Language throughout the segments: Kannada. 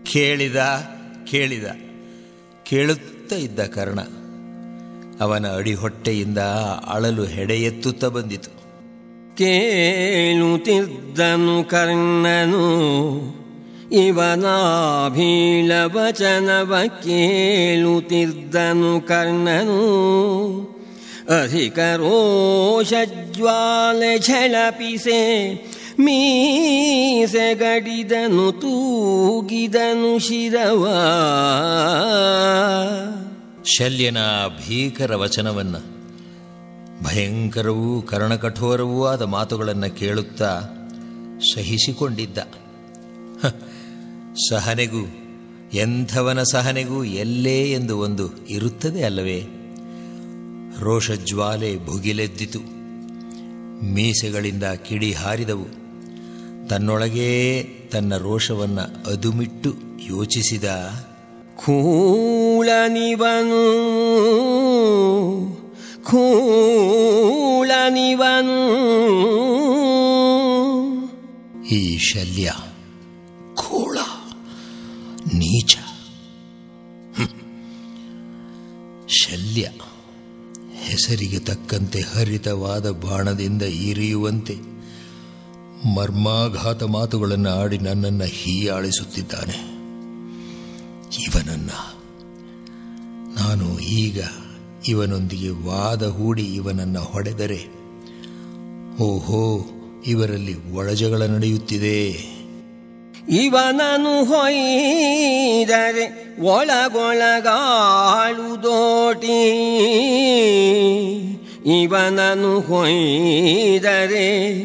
ಕೇಳಿದ ಕೇಳಿದ ಕೇಳುತ್ತಾ ಇದ್ದ ಕರ್ಣ ಅವನ ಅಡಿಹೊಟ್ಟೆಯಿಂದ ಅಳಲು ಹೆಡೆ ಎತ್ತುತ್ತಾ ಬಂದಿತು ಕೇಳುತ್ತಿದ್ದನು ಕರ್ಣನು ಇವನಾಭೀಳ ವಚನವ ಕೇಳುತ್ತಿದ್ದನು ಕರ್ಣನು ಅಧಿಕ ರೋಷಜ್ವಾಲೆ ಝಳಪಿಸೆ ಮೀಸೆಗಡಿದನು ತೂಗಿದನು ಶಿರವ ಶಲ್ಯನ ಭೀಕರ ವಚನವನ್ನ ಭಯಂಕರವೂ ಕರ್ಣಕಠೋರವೂ ಆದ ಮಾತುಗಳನ್ನು ಕೇಳುತ್ತಾ ಸಹಿಸಿಕೊಂಡಿದ್ದ ಹ, ಸಹನೆಗೂ ಎಂಥವನ ಸಹನೆಗೂ ಎಲ್ಲೇ ಎಂದು ಒಂದು ಇರುತ್ತದೆ ಅಲ್ಲವೇ ರೋಷಜ್ವಾಲೆ ಭುಗಿಲೆದ್ದಿತು ಮೀಸೆಗಳಿಂದ ಕಿಡಿ ಹಾರಿದವು ತನ್ನೊಳಗೇ ತನ್ನ ರೋಷವನ್ನು ಅದುಮಿಟ್ಟು ಯೋಚಿಸಿದ ಕೂಳನಿವನು ಕೂಳನಿವನು ಈ ಶಲ್ಯ ಖೋಳ ನೀಚ ಹ್ಮ್. ಶಲ್ಯ ಹೆಸರಿಗೆ ತಕ್ಕಂತೆ ಹರಿತವಾದ ಬಾಣದಿಂದ ಇರಿಯುವಂತೆ ಮರ್ಮಾಘಾತ ಮಾತುಗಳನ್ನು ಆಡಿ ನನ್ನನ್ನು ಹೀಯಾಳಿಸುತ್ತಿದ್ದಾನೆ ಇವನನ್ನ ನಾನು ಈಗ ಇವನೊಂದಿಗೆ ವಾದ ಹೂಡಿ ಇವನನ್ನು ಹೊಡೆದರೆ ಓಹೋ ಇವರಲ್ಲಿ ಒಳಜಗಳ ನಡೆಯುತ್ತಿದೆ ಇವನನು ಹೊಯ್ದರೆ ಒಳಗೊಳಗಾಳುದೋಟಿ ಇವನನು ಹೊಯ್ದರೆ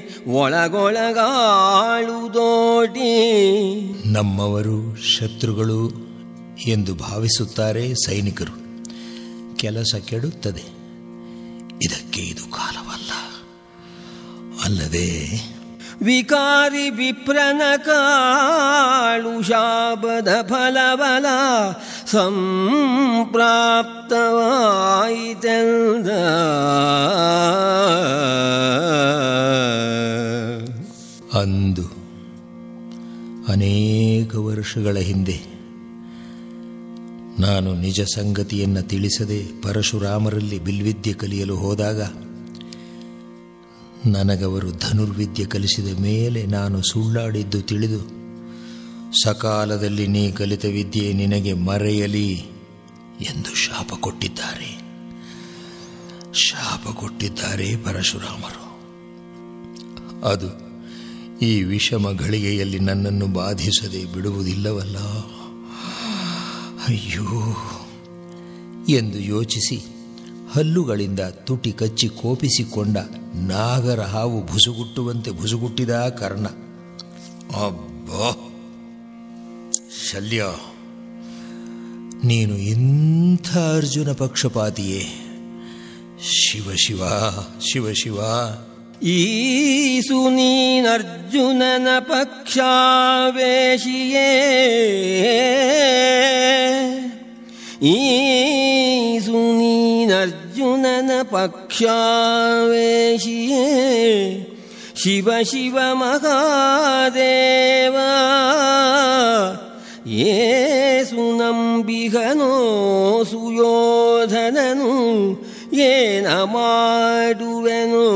ಒಳಗೊಳಗಾಳುದೋಟಿ ನಮ್ಮವರು ಶತ್ರುಗಳು ಎಂದು ಭಾವಿಸುತ್ತಾರೆ ಸೈನಿಕರು ಕೆಲಸ ಕೆಡುತ್ತದೆ ಇದಕ್ಕೆ ಇದು ಕಾಲವಲ್ಲ ಅಲ್ಲದೆ ವಿಕಾರಿ ವಿಪ್ರನ ಕಾಳು ಶಾಪದ ಫಲಬಲ ಸಂಪ್ರಾಪ್ತವಾಯಿತೆಂದ ಅಂದು ಅನೇಕ ವರ್ಷಗಳ ಹಿಂದೆ ನಾನು ನಿಜ ಸಂಗತಿಯನ್ನು ತಿಳಿಸದೆ ಪರಶುರಾಮರಲ್ಲಿ ಬಿಲ್ವಿದ್ಯೆ ಕಲಿಯಲು ಹೋದಾಗ ನನಗವರು ಧನುರ್ವಿದ್ಯೆ ಕಲಿಸಿದ ಮೇಲೆ ನಾನು ಸುಳ್ಳಾಡಿದ್ದು ತಿಳಿದು ಸಕಾಲದಲ್ಲಿ ನೀ ಕಲಿತ ವಿದ್ಯೆ ನಿನಗೆ ಮರೆಯಲಿ ಎಂದು ಶಾಪ ಕೊಟ್ಟಿದ್ದಾರೆ ಶಾಪ ಕೊಟ್ಟಿದ್ದಾರೆ ಪರಶುರಾಮರು ಅದು ಈ ವಿಷಮ ಘಳಿಗೆಯಲ್ಲಿ ನನ್ನನ್ನು ಬಾಧಿಸದೆ ಬಿಡುವುದಿಲ್ಲವಲ್ಲ ಅಯ್ಯೋ ಎಂದು ಯೋಚಿಸಿ ಹಲ್ಲುಗಳಿಂದ ತುಟಿ ಕಚ್ಚಿ ಕೋಪಿಸಿಕೊಂಡ ನಾಗರ ಹಾವು ಭುಸುಗುಟ್ಟುವಂತೆ ಭುಸುಗುಟ್ಟಿದ ಕರ್ಣ ಅಬ್ಬಾ ಶಲ್ಯ ನೀನು ಇಂಥ ಅರ್ಜುನ ಪಕ್ಷಪಾತಿಯೇ ಶಿವ ಶಿವ ಶಿವ ಶಿವ ಈಸು ನೀನರ್ಜುನನ ಪಕ್ಷಾವೇಶಿಯೇ ಈಸು ನೀನರ್ಜುನನ ಪಕ್ಷಾವೇಶಿಯೇ ಶಿವ ಶಿವ ಮಹಾದೇವ ಏಸು ನಂಬಿಗನೋ ಸುಯೋಧನನು ಏನ ಮಾಡುವೆನು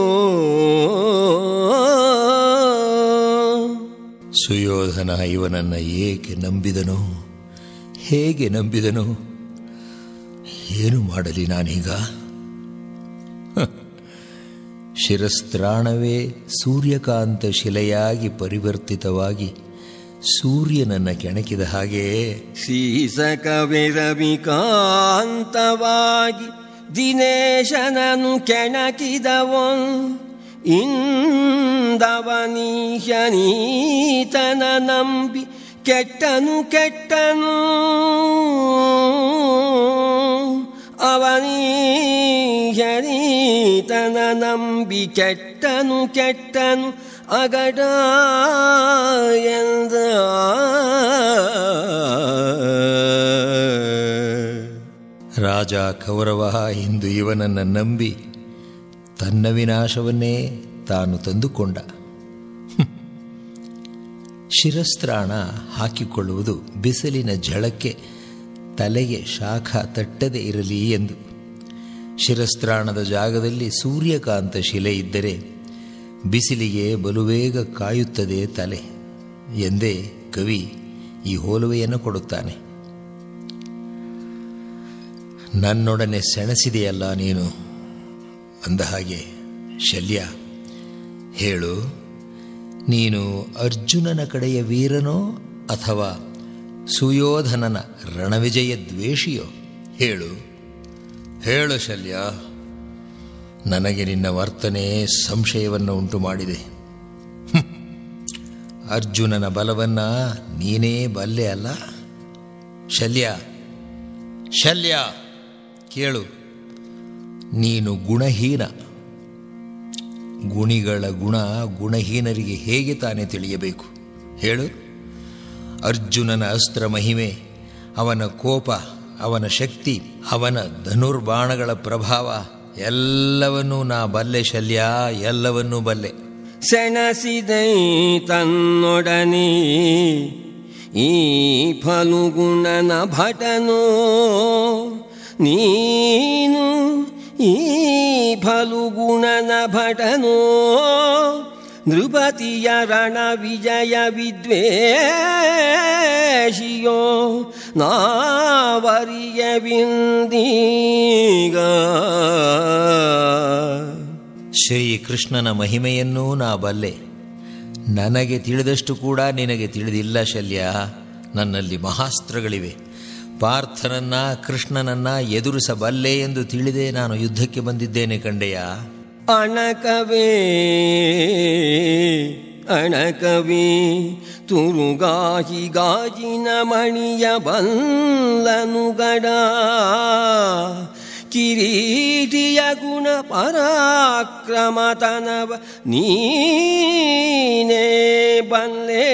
ಸುಯೋಧನ ಇವನನ್ನ ಏಕೆ ನಂಬಿದನು ಹೇಗೆ ನಂಬಿದನು ಏನು ಮಾಡಲಿ ನಾನೀಗ ಹ. ಶಿರಸ್ತ್ರಾಣವೇ ಸೂರ್ಯಕಾಂತ ಶಿಲೆಯಾಗಿ ಪರಿವರ್ತಿತವಾಗಿ ಸೂರ್ಯನನ್ನ ಕೆಣಕಿದ ಹಾಗೆ ಶೀಸಕವಿರವಿಕಾಂತವಾಗಿ ದಿನೇಶನನು ಕೆಣಕಿದವನ್ ಇಂದವನೀಶನೀತನ ನಂಬಿ ಕೆಟ್ಟನು ಕೆಟ್ಟನು ಅವನೀಶನೀತನ ನಂಬಿ ಕೆಟ್ಟನು ಕೆಟ್ಟನು ಅಗಡ ಎಂದ ರಾಜ ಕೌರವ ಇಂದು ಇವನನ್ನ ನಂಬಿ ತನ್ನ ವಿನಾಶವನ್ನೇ ತಾನು ತಂದುಕೊಂಡ ಹ್ಮ್. ಶಿರಸ್ತ್ರಾಣ ಹಾಕಿಕೊಳ್ಳುವುದು ಬಿಸಿಲಿನ ಝಳಕ್ಕೆ ತಲೆಗೆ ಶಾಖ ತಟ್ಟದೇ ಇರಲಿ ಎಂದು ಶಿರಸ್ತ್ರಾಣದ ಜಾಗದಲ್ಲಿ ಸೂರ್ಯಕಾಂತ ಶಿಲೆ ಇದ್ದರೆ ಬಿಸಿಲಿಗೆ ಬಲುವೇಗ ಕಾಯುತ್ತದೆ ತಲೆ ಎಂದೇ ಕವಿ ಈ ಹೋಲುವೆಯನ್ನು ಕೊಡುತ್ತಾನೆ ನನ್ನೊಡನೆ ಸೆಣಸಿದೆಯಲ್ಲ ನೀನು ಅಂದ ಹಾಗೆ ಶಲ್ಯ ಹೇಳು ನೀನು ಅರ್ಜುನನ ಕಡೆಯ ವೀರನೋ ಅಥವಾ ಸುಯೋಧನನ ರಣವಿಜಯ ದ್ವೇಷಿಯೋ ಹೇಳು ಹೇಳು ಶಲ್ಯ ನನಗೆ ನಿನ್ನ ವರ್ತನೆ ಸಂಶಯವನ್ನು ಉಂಟು ಮಾಡಿದೆ ಹ್ಮ್. ಅರ್ಜುನನ ಬಲವನ್ನ ನೀನೇ ಬಲ್ಲೆ ಅಲ್ಲ ಶಲ್ಯ ಶಲ್ಯ ಕೇಳು ನೀನು ಗುಣಹೀನ ಗುಣಿಗಳ ಗುಣ ಗುಣಹೀನರಿಗೆ ಹೇಗೆ ತಾನೇ ತಿಳಿಯಬೇಕು ಹೇಳು ಅರ್ಜುನನ ಅಸ್ತ್ರ ಮಹಿಮೆ ಅವನ ಕೋಪ ಅವನ ಶಕ್ತಿ ಅವನ ಧನುರ್ಬಾಣಗಳ ಪ್ರಭಾವ ಎಲ್ಲವನ್ನೂ ನಾ ಬಲ್ಲೆ ಶಲ್ಯ ಎಲ್ಲವನ್ನೂ ಬಲ್ಲೆ ಸೆಣಸಿದೈ ತನ್ನೊಡನೆ ಈ ಫಲುಗುಣನ ಭಟನೋ ನೀನು ಈ ಫಲುಗುಣನ ಭಟನೋ ನೃಪತಿಯ ರಣ ವಿಜಯ ವಿದ್ವೇಷಿಯೋ ನಾವರಿಯ ಬಿಂದೀಗ ಶ್ರೀಕೃಷ್ಣನ ಮಹಿಮೆಯನ್ನೂ ನಾ ಬಲ್ಲೆ ನನಗೆ ತಿಳಿದಷ್ಟು ಕೂಡ ನಿನಗೆ ತಿಳಿದಿಲ್ಲ ಶಲ್ಯ ನನ್ನಲ್ಲಿ ಮಹಾಸ್ತ್ರಗಳಿವೆ ಪಾರ್ಥನನ್ನ ಕೃಷ್ಣನನ್ನ ಎದುರಿಸಬಲ್ಲೆ ಎಂದು ತಿಳಿದೇ ನಾನು ಯುದ್ಧಕ್ಕೆ ಬಂದಿದ್ದೇನೆ ಕಂಡೆಯ ಅಣಕವೇ ಅಣಕವೇ ತುರುಗಾಹಿ ಗಾಜಿನ ಮಣಿಯ ಬಲ್ಲನುಗಡ ಕಿರೀಟಿಯ ಗುಣ ಪರಾಕ್ರಮತನವ ನೀನೇ ಬಲ್ಲೆ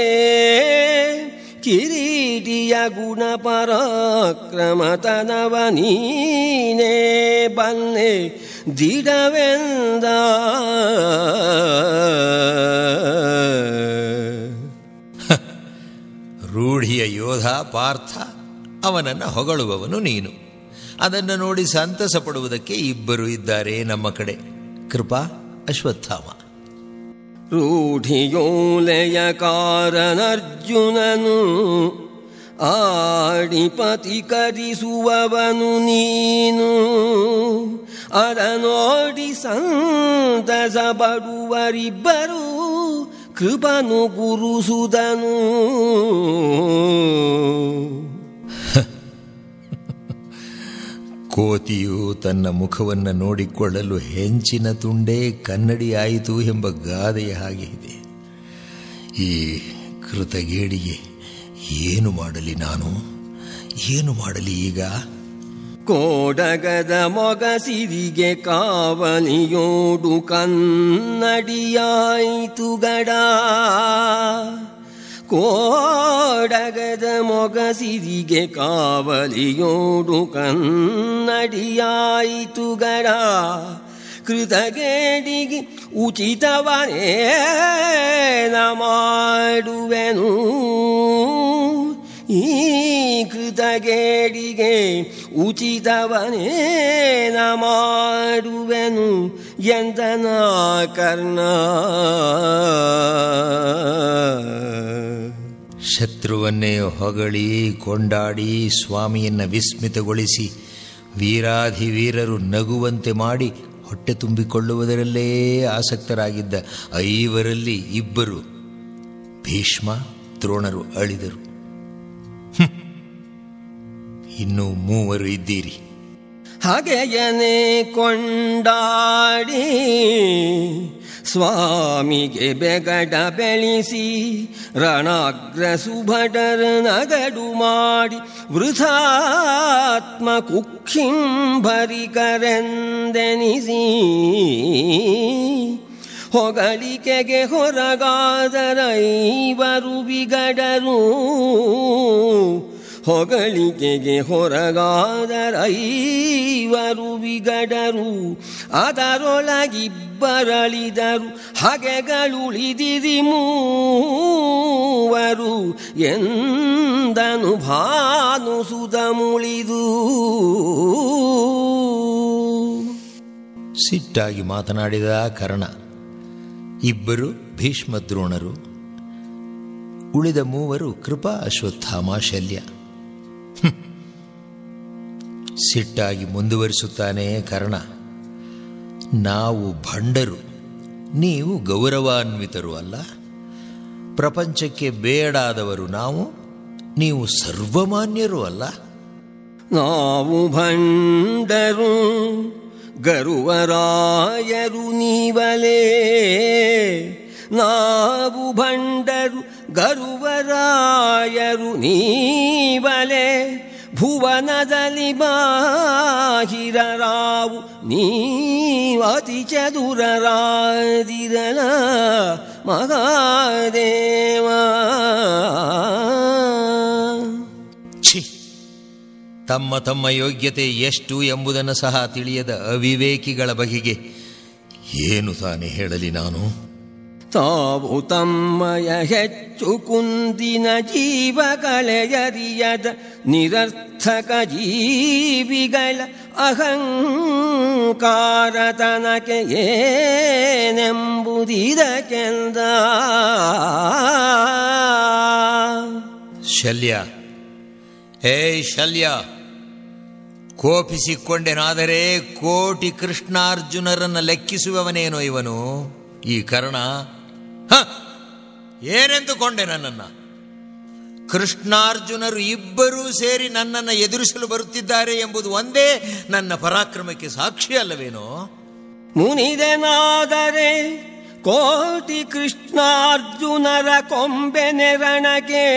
ಕಿರೀಟಿಯ ಗುಣ ಪರಾಕ್ರಮತನವ ನೀನೇ ಬಲ್ಲೆ ದಿಡವೆಂದ ರೂಢಿಯ ಯೋಧ ಪಾರ್ಥ ಅವನನ್ನು ಹೊಗಳುವವನು ನೀನು ಅದನ್ನು ನೋಡಿ ಸಂತಸ ಪಡುವುದಕ್ಕೆ ಇಬ್ಬರು ಇದ್ದಾರೆ ನಮ್ಮ ಕಡೆ ಕೃಪಾ ಅಶ್ವತ್ಥಾಮ ರೂಢಿಯೋಲೆಯ ಕಾರನರ್ಜುನನು ಆಡಿಪತಿ ಕರಿಸುವವನು ನೀನು ಅದ ನೋಡಿ ಸಂತಸ ಬಡುವರಿಬ್ಬರು ಕೃಪನು ಗುರುಸುದನು ಕೋತಿಯು ತನ್ನ ಮುಖವನ್ನು ನೋಡಿಕೊಳ್ಳಲು ಹೆಂಚಿನ ತುಂಡೇ ಕನ್ನಡಿಯಾಯಿತು ಎಂಬ ಗಾದೆಯ ಹಾಗೆ ಇದೆ ಈ ಕೃತಗೇಡಿಗೆ ಏನು ಮಾಡಲಿ ನಾನು ಏನು ಮಾಡಲಿ ಈಗ ಕೋಡಗದ ಮೊಗಸಿರಿಗೆ ಕಾವಲಿಯೋಡು ಕನ್ನಡಿಯಾಯಿತು ಗಡ ಕೋಡಗದ ಮೊಗಸಿರಿಗೆ ಕಾವಲಿಯೋಡು ಕನ್ನಡಿಯಾಯಿತು ಗಡ ಕೃತಗೇಡಿಗೆ ಉಚಿತವನೇನ ಮಾಡುವೆನು ಈ ಕೃತಗೇಡಿಗೆ ಉಚಿತವನೇನ ಮಾಡುವೆನು ಎಂದನ ಕರ್ಣ ಶತ್ರುವನ್ನೇ ಹೊಗಳಿ ಕೊಂಡಾಡಿ ಸ್ವಾಮಿಯನ್ನ ವಿಸ್ಮಿತಗೊಳಿಸಿ ವೀರಾಧಿವೀರರು ನಗುವಂತೆ ಮಾಡಿ ಹೊಟ್ಟೆ ತುಂಬಿಕೊಳ್ಳುವುದರಲ್ಲೇ ಆಸಕ್ತರಾಗಿದ್ದ ಐವರಲ್ಲಿ ಇಬ್ಬರು ಭೀಷ್ಮ ದ್ರೋಣರು ಅಳಿದರು ಹ್ಮ್. ಇನ್ನು ಮೂವರು ಇದ್ದೀರಿ ಹಾಗೆಯನೇ ಕೊಂಡಾಡಿ ಸ್ವಾಮಿಗೆ ಬೆಗಡ ಬೆಳೆಸಿ ರಣಾಗ್ರ ಸುಭಟರ ನಗಡು ಮಾಡಿ ವೃಥಾತ್ಮ ಕುಕ್ಷಿಂಭರಿಕರೆಂದೆನಿಸಿ ಹೊಗಳಿಕೆಗೆ ಹೊರಗಾದರೈವರು ಬಿಗಡರು ಹೊಗಳಿಕೆಗೆ ಹೊರಗಾದರೈವರು ವಿಗಡರು ಅದರೊಳಗಿಬ್ಬರಳಿದರು ಹಗೆಗಳುಳಿದಿರಿ ಮೂವರು ಎಂದನು ಭಾನು ಸುಧ ಮುಳಿದು ಸಿಟ್ಟಾಗಿ ಮಾತನಾಡಿದ ಕರ್ಣ ಇಬ್ಬರು ಭೀಷ್ಮ ದ್ರೋಣರು ಉಳಿದ ಮೂವರು ಕೃಪಾ ಅಶ್ವತ್ಥಾಮ ಶಲ್ಯ ಹ್ಮ್. ಸಿಟ್ಟಾಗಿ ಮುಂದುವರಿಸುತ್ತಾನೆ ಕರ್ಣ ನಾವು ಭಂಡರು ನೀವು ಗೌರವಾನ್ವಿತರು ಅಲ್ಲ ಪ್ರಪಂಚಕ್ಕೆ ಬೇಡಾದವರು ನಾವು ನೀವು ಸರ್ವಮಾನ್ಯರು ಅಲ್ಲ ನಾವು ಭಂಡರು ಗರುವರಾಯರು ನೀವಲೇ ನಾವು ಭಂಡರು ಗರುವರಾಯರು ನೀವಲೇ ಭುವನದಲ್ಲಿ ಬಾಹಿರರಾವು ನೀವತಿ ಚದುರರಾದಿರಲ ಮಹಾದೇವ ಛಿ ತಮ್ಮ ತಮ್ಮ ಯೋಗ್ಯತೆ ಎಷ್ಟು ಎಂಬುದನ್ನು ಸಹ ತಿಳಿಯದ ಅವಿವೇಕಿಗಳ ಬಗೆಗೆ ಏನು ತಾನೇ ಹೇಳಲಿ ನಾನು ತಾವು ತಮ್ಮಯ ಹೆಚ್ಚು ಕುಂದಿನ ಜೀವ ಕಳೆಯರಿಯದ ನಿರರ್ಥಕ ಜೀವಿಗಳ ಅಹಂಕಾರತನಕ್ಕೆ ಏನೆಂಬುದಿದಕ್ಕೆಂದ ಶಲ್ಯ ಹೇ ಶಲ್ಯ ಕೋಪಿಸಿಕೊಂಡೆನಾದರೆ ಕೋಟಿ ಕೃಷ್ಣಾರ್ಜುನರನ್ನ ಲೆಕ್ಕಿಸುವವನೇನೋ ಇವನು ಈ ಕರ್ಣ ಹ! ಏನೆಂದುಕೊಂಡೆ ನನ್ನನ್ನ ಕೃಷ್ಣಾರ್ಜುನರು ಇಬ್ಬರೂ ಸೇರಿ ನನ್ನನ್ನು ಎದುರಿಸಲು ಬರುತ್ತಿದ್ದಾರೆ ಎಂಬುದು ಒಂದೇ ನನ್ನ ಪರಾಕ್ರಮಕ್ಕೆ ಸಾಕ್ಷಿ ಅಲ್ಲವೇನೋ ಮುನಿದೆನಾದರೆ ಕೋಟಿ ಕೃಷ್ಣಾರ್ಜುನರ ಕೊಂಬೆ ನೆರಣಗೆ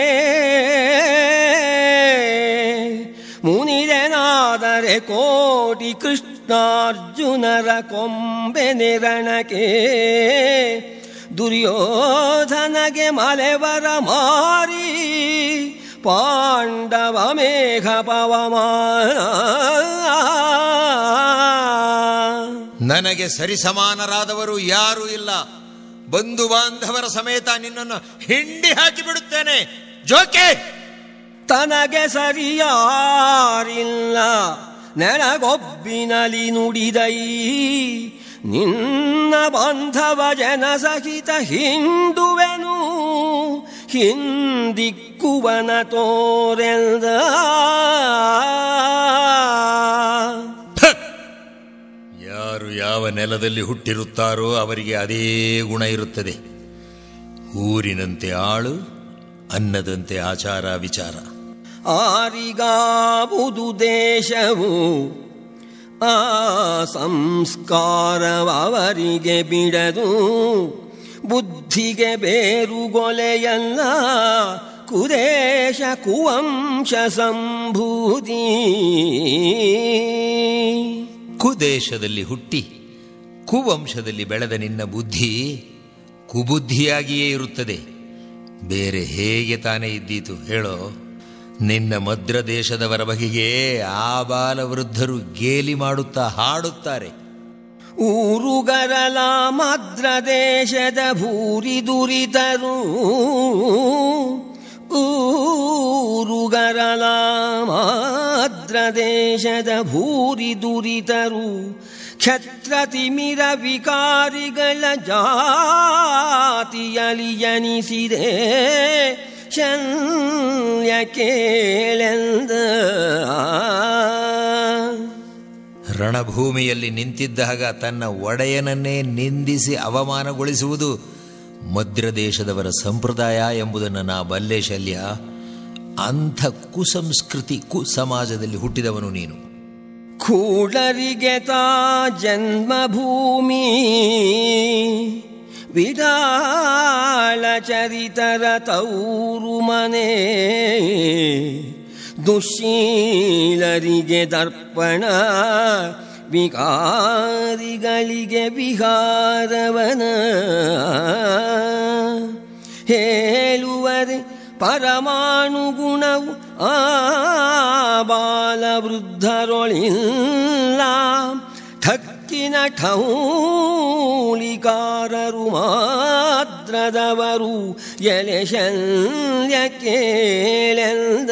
ಮುನಿದೆನಾದರೆ ಕೋಟಿ ಕೃಷ್ಣಾರ್ಜುನರ ಕೊಂಬೆ ನೆರಣಕೆ ದುರ್ಯೋಧನಗೆ ಮಲೆವರ ಮಾರಿ ಪಾಂಡವ ಮೇಘ ಪವಮಾನ ನನಗೆ ಸರಿಸಮಾನರಾದವರು ಯಾರೂ ಇಲ್ಲ ಬಂಧು ಬಾಂಧವರ ಸಮೇತ ನಿನ್ನನ್ನು ಹಿಂಡಿ ಹಾಕಿ ಬಿಡುತ್ತೇನೆ ಜೋಕೆ ತನಗೆ ಸರಿಯಾರಿಲ್ಲ ನೆಲಗೊಬ್ಬಿನಲಿ ನುಡಿದೈ ನಿನ್ನ ಬಾಂಧವ ಜನ ಸಹಿತ ಹಿಂದುವೆನು ಹಿಂದಿಕ್ಕುವನ ತೋರೆಲ್ದ ಯಾರು ಯಾವ ನೆಲದಲ್ಲಿ ಹುಟ್ಟಿರುತ್ತಾರೋ ಅವರಿಗೆ ಅದೇ ಗುಣ ಇರುತ್ತದೆ ಊರಿನಂತೆ ಆಳು ಅನ್ನದಂತೆ ಆಚಾರ ವಿಚಾರ ಆರಿಗಾಬುದು ದೇಶವು ಆ ಸಂಸ್ಕಾರವರಿಗೆ ಬಿಡದು ಬುದ್ಧಿಗೆ ಬೇರುಗೊಲೆಯಲ್ಲ ಕುದೇಶ ಕುವಂಶ ಸಂಭೂತಿ ಕುದೇಶದಲ್ಲಿ ಹುಟ್ಟಿ ಕುವಂಶದಲ್ಲಿ ಬೆಳೆದ ನಿನ್ನ ಬುದ್ಧಿ ಕುಬುದ್ಧಿಯಾಗಿಯೇ ಇರುತ್ತದೆ ಬೇರೆ ಹೇಗೆ ತಾನೇ ಇದ್ದೀತು ಹೇಳೋ ನಿನ್ನ ಮದ್ರ ದೇಶದವರ ಬಗೆಗೆ ಆ ಬಾಲವೃದ್ಧರು ಗೇಲಿ ಮಾಡುತ್ತಾ ಹಾಡುತ್ತಾರೆ ಊರುಗರಲ ಮದ್ರ ದೇಶದ ಭೂರಿ ದುರಿತರು ಊರುಗರಲ ಮಾದ್ರ ದೇಶದ ಭೂರಿ ದುರಿತರು ಕ್ಷತ್ರ ತಿಮಿರ ವಿಕಾರಿಗಳ ಜಾತಿಯಲಿ ಜನಿಸಿದೆ ಶಲ್ಯ ಕೇಳೆಂದ ರಣಭೂಮಿಯಲ್ಲಿ ನಿಂತಿದ್ದಾಗ ತನ್ನ ಒಡೆಯನನ್ನೇ ನಿಂದಿಸಿ ಅವಮಾನಗೊಳಿಸುವುದು ಮದ್ರದೇಶದವರ ಸಂಪ್ರದಾಯ ಎಂಬುದನ್ನು ನಾ ಬಲ್ಲೆ ಶಲ್ಯ ಅಂಥ ಕುಸಂಸ್ಕೃತಿ ಕು ಸಮಾಜದಲ್ಲಿ ಹುಟ್ಟಿದವನು ನೀನು ಕೂಡರಿಗೆ ತಾ ಜನ್ಮಭೂಮಿ ವಿಡಾಳ ಚರಿತರ ತೌರು ಮನೆ ದುಶೀಲರಿಗೆ ದರ್ಪಣ ವಿಕಾರಿಗಳಿಗೆ ವಿಹಾರವನ ಹೇಳುವರೆ ಪರಮಾಣು ಗುಣವು ಆ ಬಾಲವೃದ್ಧರೊಳಿಲ್ಲ ಠಕ್ಕಿನ ಠೌಲಿಕಾರರು ಮಾತ್ರದವರು ಎಲೆ ಶಲ್ಯ ಕೇಳೆಂದ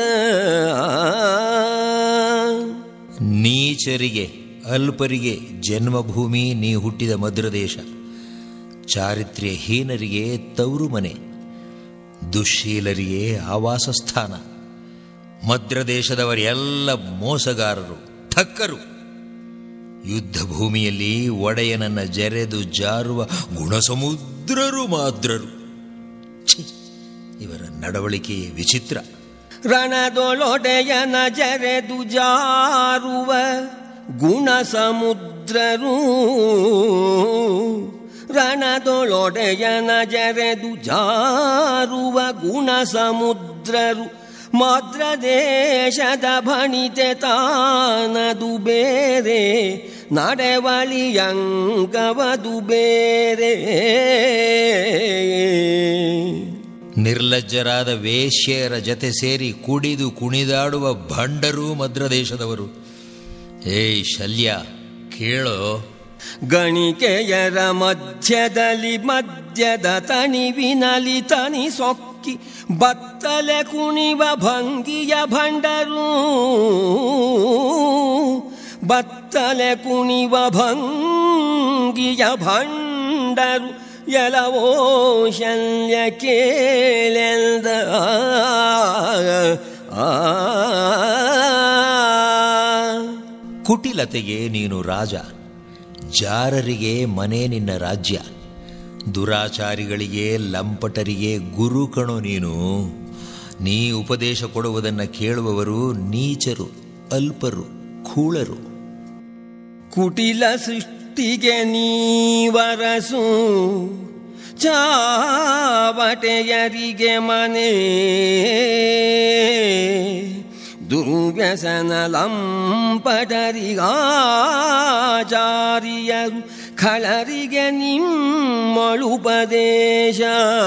ನೀಚರಿಗೆ ಅಲ್ಪರಿಗೆ ಜನ್ಮಭೂಮಿ ನೀ ಹುಟ್ಟಿದ ಮದ್ರದೇಶ ಚಾರಿತ್ರ್ಯಹೀನರಿಗೆ ತವರು ಮನೆ ದುಶ್ಶೀಲರಿಗೆ ಆವಾಸ ಸ್ಥಾನ ಮದ್ರದೇಶದವರೆಲ್ಲ ಮೋಸಗಾರರು ಠಕ್ಕರು ಯುದ್ಧ ಭೂಮಿಯಲ್ಲಿ ಒಡೆಯನನ್ನ ಜರೆದು ಜಾರುವ ಗುಣಸಮುದ್ರರು ಮಾದ್ರರು ಛೀ, ಇವರ ನಡವಳಿಕೆ ವಿಚಿತ್ರ ರಣದೊಳೊಡೆಯನ ಜರೆದು ಜಾರುವ ಗುಣ ಸಮುದ್ರರು ರಣದೊಳೊಡೆಯನ ಜರೆದು ಜಾರುವ ಗುಣ ಸಮುದ್ರರು ಮಾದ್ರ ದೇಶದ ಭಣಿತೆ ತಾನದು ಬೇರೆ ನಡೆವಳಿಯಂಗವದು ಬೇರೆ ನಿರ್ಲಜ್ಜರಾದ ವೇಶ್ಯೆಯರ ಜತೆ ಸೇರಿ ಕುಡಿದು ಕುಣಿದಾಡುವ ಭಂಡರು ಮದ್ರದೇಶದವರು ಏಯ್ ಶಲ್ಯ ಕೇಳೋ ಗಣಿಕೆಯರ ಮಧ್ಯದಲ್ಲಿ ಮಧ್ಯದ ತಣಿವಿನಲಿ ತನಿ ಸೊಕ್ಕಿ ಬತ್ತಲೆ ಕುಣಿವ ಭಂಗಿಯ ಭಂಡರು ಬತ್ತಲೆ ಕುಣಿವ ಭಂಗಿಯ ಭಂಡರು ಎಲವೋ ಶಲ್ಯ ಕೇಳೆಂದ ಆ ಕುಟಿಲತೆಗೆ ನೀನು ರಾಜ ಜಾರರಿಗೆ ಮನೆ ನಿನ್ನ ರಾಜ್ಯ ದುರಾಚಾರಿಗಳಿಗೆ ಲಂಪಟರಿಗೆ ಗುರು ಕಣೋ ನೀನು ನೀ ಉಪದೇಶ ಕೊಡುವುದನ್ನು ಕೇಳುವವರು ನೀಚರು ಅಲ್ಪರು ಖೂಳರು ಕುಟಿಲ ಸೃಷ್ಟಿಗೆ ನೀವರಸು ಚಾವಟೆಯರಿಗೆ ಮನೆ ದುರ್ವ್ಯಸನ ಲಂಪಟರಿಗಾಚಾರಿಯರು ಖಳರಿಗೆ ನಿಮ್ಮಳುಪದೇಶ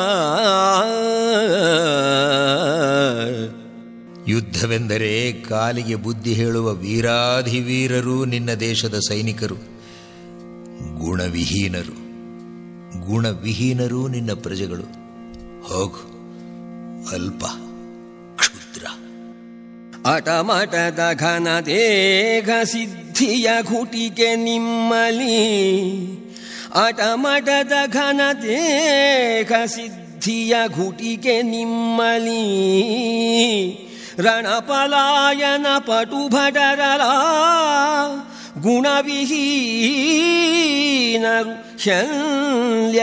ಯುದ್ಧವೆಂದರೆ ಕಾಲಿಗೆ ಬುದ್ಧಿ ಹೇಳುವ ವೀರಾಧಿವೀರರು ನಿನ್ನ ದೇಶದ ಸೈನಿಕರು ಗುಣವಿಹೀನರು ಗುಣವಿಹೀನರು ನಿನ್ನ ಪ್ರಜೆಗಳು ಹೋಗು ಅಲ್ಪ ಕ್ಷುದ್ರ ಅಟಮಟದ ಘನ ದೇಹ ಸಿದ್ಧಿಯ ಘುಟಿಕೆ ನಿಮ್ಮಲಿ ಅಟಮಟದ ಘನ ದೇಹ ಸಿದ್ಧಿಯ ಘುಟಿಕೆ ನಿಮ್ಮಲಿ ರಣಪಲಾಯನ ಪಟು ಭಟರಲ ಗುಣವಿಹೀನರು ಶಲ್ಯ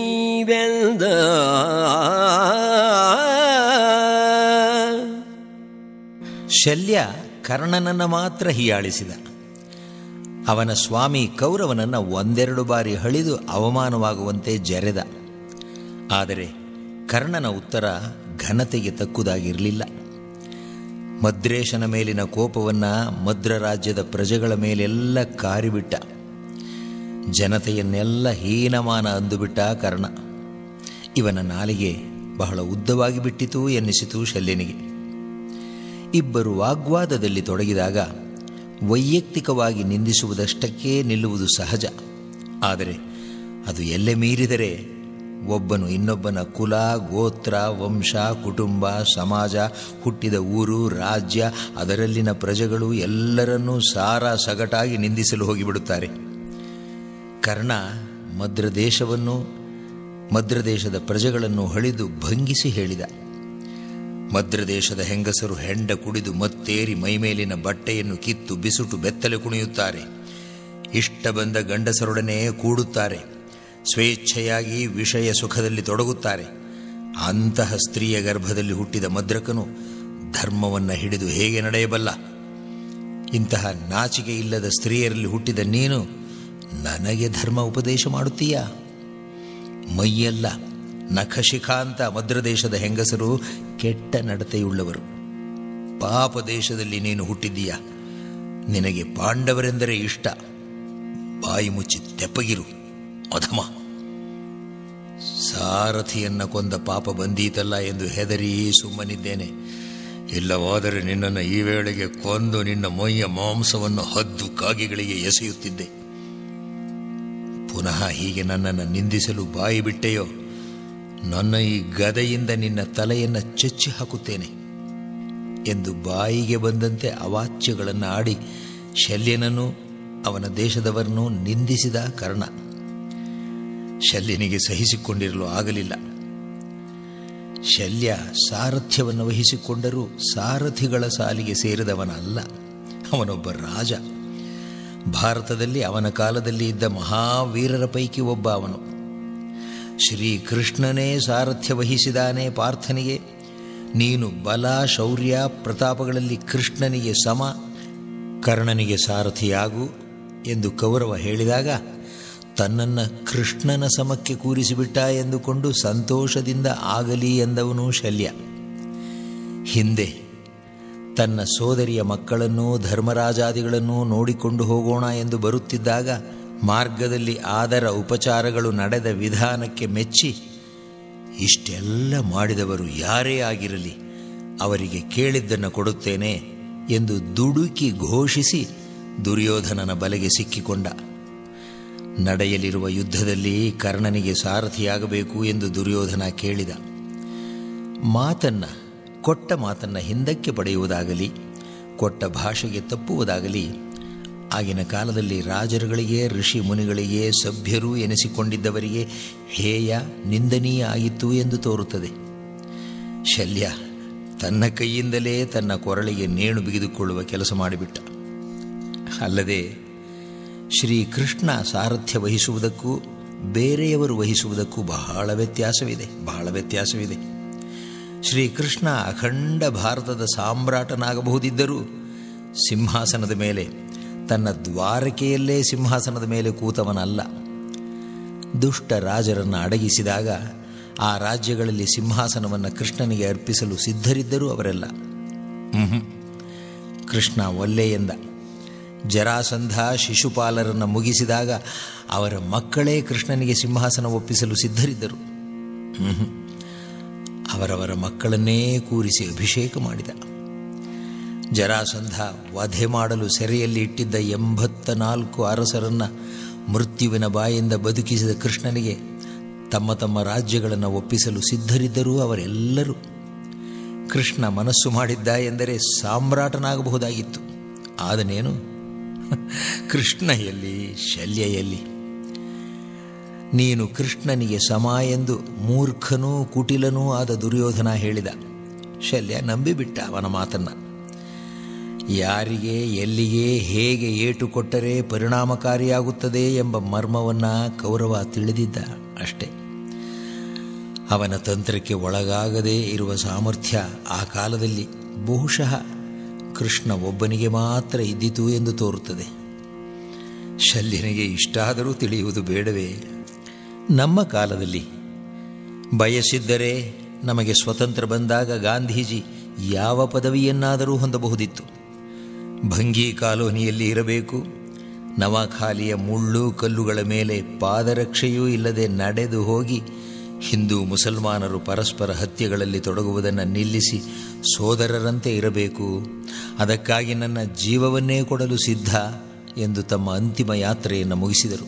ನೀವೆಂದ ಶಲ್ಯ ಕರ್ಣನನ್ನ ಮಾತ್ರ ಹೀಯಾಳಿಸಿದ ಅವನ ಸ್ವಾಮಿ ಕೌರವನನ್ನ ಒಂದೆರಡು ಬಾರಿ ಹಳಿದು ಅವಮಾನವಾಗುವಂತೆ ಜರೆದ ಆದರೆ ಕರ್ಣನ ಉತ್ತರ ಘನತೆಗೆ ತಕ್ಕುದಾಗಿರಲಿಲ್ಲ ಮದ್ರೇಶನ ಮೇಲಿನ ಕೋಪವನ್ನ ಮದ್ರ ರಾಜ್ಯದ ಪ್ರಜೆಗಳ ಮೇಲೆಲ್ಲ ಕಾರಿಬಿಟ್ಟ ಜನತೆಯನ್ನೆಲ್ಲ ಹೀನಮಾನ ಅಂದುಬಿಟ್ಟ ಕರ್ಣ ಇವನ ನಾಲಿಗೆ ಬಹಳ ಉದ್ದವಾಗಿ ಬಿಟ್ಟಿತು ಎನ್ನಿಸಿತು ಶಲ್ಯನಿಗೆ ಇಬ್ಬರು ವಾಗ್ವಾದದಲ್ಲಿ ತೊಡಗಿದಾಗ ವೈಯಕ್ತಿಕವಾಗಿ ನಿಂದಿಸುವುದಷ್ಟಕ್ಕೆ ನಿಲ್ಲುವುದು ಸಹಜ ಆದರೆ ಅದು ಎಲ್ಲೆ ಮೀರಿದರೆ ಒಬ್ಬನು ಇನ್ನೊಬ್ಬನ ಕುಲ ಗೋತ್ರ ವಂಶ ಕುಟುಂಬ ಸಮಾಜ ಹುಟ್ಟಿದ ಊರು ರಾಜ್ಯ ಅದರಲ್ಲಿನ ಪ್ರಜೆಗಳು ಎಲ್ಲರನ್ನೂ ಸಾರ ಸಗಟಾಗಿ ನಿಂದಿಸಲು ಹೋಗಿಬಿಡುತ್ತಾರೆ ಕರ್ಣ ಮದ್ರದೇಶವನ್ನು ಮದ್ರದೇಶದ ಪ್ರಜೆಗಳನ್ನು ಹಳಿದು ಭಂಗಿಸಿ ಹೇಳಿದ ಮದ್ರದೇಶದ ಹೆಂಗಸರು ಹೆಂಡ ಕುಡಿದು ಮತ್ತೇರಿ ಮೈಮೇಲಿನ ಬಟ್ಟೆಯನ್ನು ಕಿತ್ತು ಬಿಸುಟು ಬೆತ್ತಲೆ ಕುಣಿಯುತ್ತಾರೆ ಇಷ್ಟ ಬಂದ ಗಂಡಸರೊಡನೆ ಕೂಡುತ್ತಾರೆ ಸ್ವೇಚ್ಛೆಯಾಗಿ ವಿಷಯ ಸುಖದಲ್ಲಿ ತೊಡಗುತ್ತಾರೆ ಅಂತಹ ಸ್ತ್ರೀಯ ಗರ್ಭದಲ್ಲಿ ಹುಟ್ಟಿದ ಮದ್ರಕನು ಧರ್ಮವನ್ನ ಹಿಡಿದು ಹೇಗೆ ನಡೆಯಬಲ್ಲ ಇಂತಹ ನಾಚಿಕೆ ಇಲ್ಲದ ಸ್ತ್ರೀಯರಲ್ಲಿ ಹುಟ್ಟಿದ ನೀನು ನನಗೆ ಧರ್ಮ ಉಪದೇಶ ಮಾಡುತ್ತೀಯಾ ಮೈಯೆಲ್ಲ ನಖಶಿಖಾಂತ ಮದ್ರದೇಶದ ಹೆಂಗಸರು ಕೆಟ್ಟ ನಡತೆಯುಳ್ಳವರು ಪಾಪ ದೇಶದಲ್ಲಿ ನೀನು ಹುಟ್ಟಿದ್ದೀಯ ನಿನಗೆ ಪಾಂಡವರೆಂದರೆ ಇಷ್ಟ ಬಾಯಿ ಮುಚ್ಚಿ ತೆಪ್ಪಗಿರು ಅಧಮ ಸಾರಥಿಯನ್ನ ಕೊಂದ ಪಾಪ ಬಂದೀತಲ್ಲ ಎಂದು ಹೆದರಿ ಸುಮ್ಮನಿದ್ದೇನೆ ಇಲ್ಲವಾದರೆ ನಿನ್ನನ್ನು ಈ ವೇಳೆಗೆ ಕೊಂದು ನಿನ್ನ ಮೈಯ ಮಾಂಸವನ್ನು ಹದ್ದು ಕಾಗಿಗಳಿಗೆ ಎಸೆಯುತ್ತಿದ್ದೆ ಪುನಃ ಹೀಗೆ ನನ್ನನ್ನು ನಿಂದಿಸಲು ಬಾಯಿ ಬಿಟ್ಟೆಯೋ ನನ್ನ ಈ ಗದೆಯಿಂದ ನಿನ್ನ ತಲೆಯನ್ನು ಚೆಚ್ಚಿ ಹಾಕುತ್ತೇನೆ ಎಂದು ಬಾಯಿಗೆ ಬಂದಂತೆ ಅವಾಚ್ಯಗಳನ್ನು ಆಡಿ ಶಲ್ಯನನ್ನು ಅವನ ದೇಶದವರನ್ನು ನಿಂದಿಸಿದ ಕರ್ಣ ಶಲ್ಯನಿಗೆ ಸಹಿಸಿಕೊಂಡಿರಲು ಆಗಲಿಲ್ಲ ಶಲ್ಯ ಸಾರಥ್ಯವನ್ನು ವಹಿಸಿಕೊಂಡರೂ ಸಾರಥಿಗಳ ಸಾಲಿಗೆ ಸೇರಿದವನಲ್ಲ ಅವನೊಬ್ಬ ರಾಜ ಭಾರತದಲ್ಲಿ ಅವನ ಕಾಲದಲ್ಲಿ ಇದ್ದ ಮಹಾವೀರರ ಪೈಕಿ ಒಬ್ಬ ಅವನು ಶ್ರೀಕೃಷ್ಣನೇ ಸಾರಥ್ಯ ವಹಿಸಿದಾನೆ ಪಾರ್ಥನಿಗೆ ನೀನು ಬಲ ಶೌರ್ಯ ಪ್ರತಾಪಗಳಲ್ಲಿ ಕೃಷ್ಣನಿಗೆ ಸಮ ಕರ್ಣನಿಗೆ ಸಾರಥಿಯಾಗು ಎಂದು ಕೌರವ ಹೇಳಿದಾಗ ತನ್ನನ್ನು ಕೃಷ್ಣನ ಸಮಕ್ಕೆ ಕೂರಿಸಿಬಿಟ್ಟ ಎಂದುಕೊಂಡು ಸಂತೋಷದಿಂದ ಆಗಲಿ ಎಂದವನು ಶಲ್ಯ ಹಿಂದೆ ತನ್ನ ಸೋದರಿಯ ಮಕ್ಕಳನ್ನೂ ಧರ್ಮರಾಜಾದಿಗಳನ್ನೂ ನೋಡಿಕೊಂಡು ಹೋಗೋಣ ಎಂದು ಬರುತ್ತಿದ್ದಾಗ ಮಾರ್ಗದಲ್ಲಿ ಆದರ ಉಪಚಾರಗಳು ನಡೆದ ವಿಧಾನಕ್ಕೆ ಮೆಚ್ಚಿ ಇಷ್ಟೆಲ್ಲ ಮಾಡಿದವರು ಯಾರೇ ಆಗಿರಲಿ ಅವರಿಗೆ ಕೇಳಿದ್ದನ್ನು ಕೊಡುತ್ತೇನೆ ಎಂದು ದುಡುಕಿ ಘೋಷಿಸಿ ದುರ್ಯೋಧನನ ಬಲೆಗೆ ಸಿಕ್ಕಿಕೊಂಡ ನಡೆಯಲಿರುವ ಯುದ್ಧದಲ್ಲಿ ಕರ್ಣನಿಗೆ ಸಾರಥಿಯಾಗಬೇಕು ಎಂದು ದುರ್ಯೋಧನ ಕೇಳಿದ ಮಾತನ್ನ ಕೊಟ್ಟ ಮಾತನ್ನ ಹಿಂದಕ್ಕೆ ಪಡೆಯುವುದಾಗಲಿ ಕೊಟ್ಟ ಭಾಷೆಗೆ ತಪ್ಪುವುದಾಗಲಿ ಆಗಿನ ಕಾಲದಲ್ಲಿ ರಾಜರುಗಳಿಗೆ ಋಷಿ ಮುನಿಗಳಿಗೆ ಸಭ್ಯರು ಎನಿಸಿಕೊಂಡಿದ್ದವರಿಗೆ ಹೇಯ ನಿಂದನೀಯ ಆಗಿತ್ತು ಎಂದು ತೋರುತ್ತದೆ ಶಲ್ಯ ತನ್ನ ಕೈಯಿಂದಲೇ ತನ್ನ ಕೊರಳಿಗೆ ನೇಣು ಬಿಗಿದುಕೊಳ್ಳುವ ಕೆಲಸ ಮಾಡಿಬಿಟ್ಟ ಅಲ್ಲದೆ ಶ್ರೀಕೃಷ್ಣ ಸಾರಥ್ಯ ವಹಿಸುವುದಕ್ಕೂ ಬೇರೆಯವರು ವಹಿಸುವುದಕ್ಕೂ ಬಹಳ ವ್ಯತ್ಯಾಸವಿದೆ ಬಹಳ ವ್ಯತ್ಯಾಸವಿದೆ ಶ್ರೀಕೃಷ್ಣ ಅಖಂಡ ಭಾರತದ ಸಾಮ್ರಾಟನಾಗಬಹುದಿದ್ದರೂ ಸಿಂಹಾಸನದ ಮೇಲೆ ತನ್ನ ದ್ವಾರಕೆಯಲ್ಲೇ ಸಿಂಹಾಸನದ ಮೇಲೆ ಕೂತವನಲ್ಲ ದುಷ್ಟ ರಾಜರನ್ನು ಅಡಗಿಸಿದಾಗ ಆ ರಾಜ್ಯಗಳಲ್ಲಿ ಸಿಂಹಾಸನವನ್ನು ಕೃಷ್ಣನಿಗೆ ಅರ್ಪಿಸಲು ಸಿದ್ಧರಿದ್ದರೂ ಅವರೆಲ್ಲ ಮ್ಹೂ. ಕೃಷ್ಣ ಒಲ್ಲೆ ಎಂದ ಜರಾಸಂಧ ಶಿಶುಪಾಲರನ್ನು ಮುಗಿಸಿದಾಗ ಅವರ ಮಕ್ಕಳೇ ಕೃಷ್ಣನಿಗೆ ಸಿಂಹಾಸನ ಒಪ್ಪಿಸಲು ಸಿದ್ಧರಿದ್ದರು ಮ್ಹೂ. ಅವರವರ ಮಕ್ಕಳನ್ನೇ ಕೂರಿಸಿ ಅಭಿಷೇಕ ಮಾಡಿದ ಜರಾಸಂಧ ವಧೆ ಮಾಡಲು ಸೆರೆಯಲ್ಲಿ ಇಟ್ಟಿದ್ದ ಎಂಬತ್ತ ನಾಲ್ಕು ಅರಸರನ್ನ ಮೃತ್ಯುವಿನ ಬಾಯಿಂದ ಬದುಕಿಸಿದ ಕೃಷ್ಣನಿಗೆ ತಮ್ಮ ತಮ್ಮ ರಾಜ್ಯಗಳನ್ನು ಒಪ್ಪಿಸಲು ಸಿದ್ಧರಿದ್ದರೂ ಅವರೆಲ್ಲರೂ ಕೃಷ್ಣ ಮನಸ್ಸು ಮಾಡಿದ್ದ ಎಂದರೆ ಸಾಮ್ರಾಟನಾಗಬಹುದಾಗಿತ್ತು ಆದನೇನು ಕೃಷ್ಣ ಎಲ್ಲಿ ಶಲ್ಯ ಎಲ್ಲಿ ನೀನು ಕೃಷ್ಣನಿಗೆ ಸಮ ಎಂದು ಮೂರ್ಖನೂ ಕುಟಿಲನೂ ಆದ ದುರ್ಯೋಧನ ಹೇಳಿದ ಶಲ್ಯ ನಂಬಿಬಿಟ್ಟ ಅವನ ಮಾತನ್ನ ಯಾರಿಗೆ ಎಲ್ಲಿಗೆ ಹೇಗೆ ಏಟು ಕೊಟ್ಟರೆ ಪರಿಣಾಮಕಾರಿಯಾಗುತ್ತದೆ ಎಂಬ ಮರ್ಮವನ್ನ ಕೌರವ ತಿಳಿದಿದ್ದ ಅಷ್ಟೇ ಅವನ ತಂತ್ರಕ್ಕೆ ಒಳಗಾಗದೇ ಇರುವ ಸಾಮರ್ಥ್ಯ ಆ ಕಾಲದಲ್ಲಿ ಬಹುಶಃ ಕೃಷ್ಣ ಒಬ್ಬನಿಗೆ ಮಾತ್ರ ಇದ್ದಿತು ಎಂದು ತೋರುತ್ತದೆ ಶಲ್ಯನಿಗೆ ಇಷ್ಟಾದರೂ ತಿಳಿಯುವುದು ಬೇಡವೇ ನಮ್ಮ ಕಾಲದಲ್ಲಿ ಬಯಸಿದ್ದರೆ ನಮಗೆ ಸ್ವತಂತ್ರ ಬಂದಾಗ ಗಾಂಧೀಜಿ ಯಾವ ಪದವಿಯನ್ನಾದರೂ ಹೊಂದಬಹುದಿತ್ತು ಭಂಗಿ ಕಾಲೋನಿಯಲ್ಲಿ ಇರಬೇಕು ನವಖಾಲಿಯ ಮುಳ್ಳು ಕಲ್ಲುಗಳ ಮೇಲೆ ಪಾದರಕ್ಷೆಯೂ ಇಲ್ಲದೆ ನಡೆದು ಹೋಗಿ ಹಿಂದೂ ಮುಸಲ್ಮಾನರು ಪರಸ್ಪರ ಹತ್ಯೆಗಳಲ್ಲಿ ತೊಡಗುವುದನ್ನು ನಿಲ್ಲಿಸಿ ಸೋದರರಂತೆ ಇರಬೇಕು ಅದಕ್ಕಾಗಿ ನನ್ನ ಜೀವವನ್ನೇ ಕೊಡಲು ಸಿದ್ಧ ಎಂದು ತಮ್ಮ ಅಂತಿಮ ಯಾತ್ರೆಯನ್ನು ಮುಗಿಸಿದರು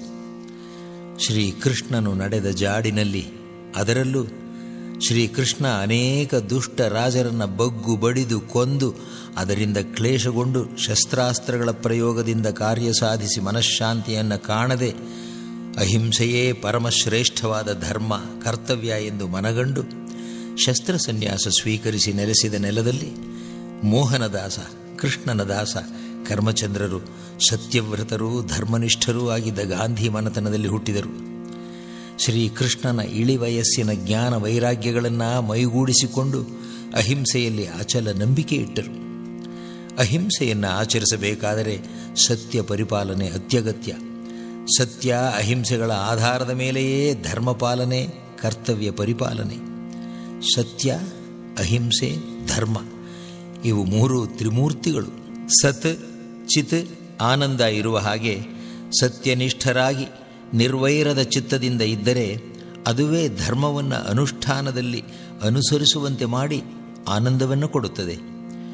ಶ್ರೀಕೃಷ್ಣನು ನಡೆದ ಜಾಡಿನಲ್ಲಿ ಅದರಲ್ಲೂ ಶ್ರೀಕೃಷ್ಣ ಅನೇಕ ದುಷ್ಟ ರಾಜರನ್ನ ಬಗ್ಗು ಬಡಿದು ಕೊಂದು ಅದರಿಂದ ಕ್ಲೇಶಗೊಂಡು ಶಸ್ತ್ರಾಸ್ತ್ರಗಳ ಪ್ರಯೋಗದಿಂದ ಕಾರ್ಯ ಸಾಧಿಸಿ ಮನಃಶಾಂತಿಯನ್ನು ಕಾಣದೆ ಅಹಿಂಸೆಯೇ ಪರಮಶ್ರೇಷ್ಠವಾದ ಧರ್ಮ ಕರ್ತವ್ಯ ಎಂದು ಮನಗಂಡು ಶಸ್ತ್ರಸನ್ಯಾಸ ಸ್ವೀಕರಿಸಿ ನೆಲೆಸಿದ ನೆಲದಲ್ಲಿ ಮೋಹನದಾಸ ಕೃಷ್ಣನ ದಾಸ ಕರ್ಮಚಂದ್ರರು ಸತ್ಯವ್ರತರೂ ಧರ್ಮನಿಷ್ಠರೂ ಆಗಿದ್ದ ಗಾಂಧಿ ಮನತನದಲ್ಲಿ ಹುಟ್ಟಿದರು ಶ್ರೀಕೃಷ್ಣನ ಇಳಿವಯಸ್ಸಿನ ಜ್ಞಾನ ವೈರಾಗ್ಯಗಳನ್ನು ಮೈಗೂಡಿಸಿಕೊಂಡು ಅಹಿಂಸೆಯಲ್ಲಿ ಅಚಲ ನಂಬಿಕೆ ಇಟ್ಟರು ಅಹಿಂಸೆಯನ್ನು ಆಚರಿಸಬೇಕಾದರೆ ಸತ್ಯ ಪರಿಪಾಲನೆ ಅತ್ಯಗತ್ಯ ಸತ್ಯ ಅಹಿಂಸೆಗಳ ಆಧಾರದ ಮೇಲೆಯೇ ಧರ್ಮಪಾಲನೆ ಕರ್ತವ್ಯ ಪರಿಪಾಲನೆ ಸತ್ಯ ಅಹಿಂಸೆ ಧರ್ಮ ಇವು ಮೂರು ತ್ರಿಮೂರ್ತಿಗಳು ಸತ್ ಚಿತ್ ಆನಂದ ಇರುವ ಹಾಗೆ ಸತ್ಯನಿಷ್ಠರಾಗಿ ನಿರ್ವೈರದ ಚಿತ್ತದಿಂದ ಇದ್ದರೆ ಅದುವೇ ಧರ್ಮವನ್ನು ಅನುಷ್ಠಾನದಲ್ಲಿ ಅನುಸರಿಸುವಂತೆ ಮಾಡಿ ಆನಂದವನ್ನು ಕೊಡುತ್ತದೆ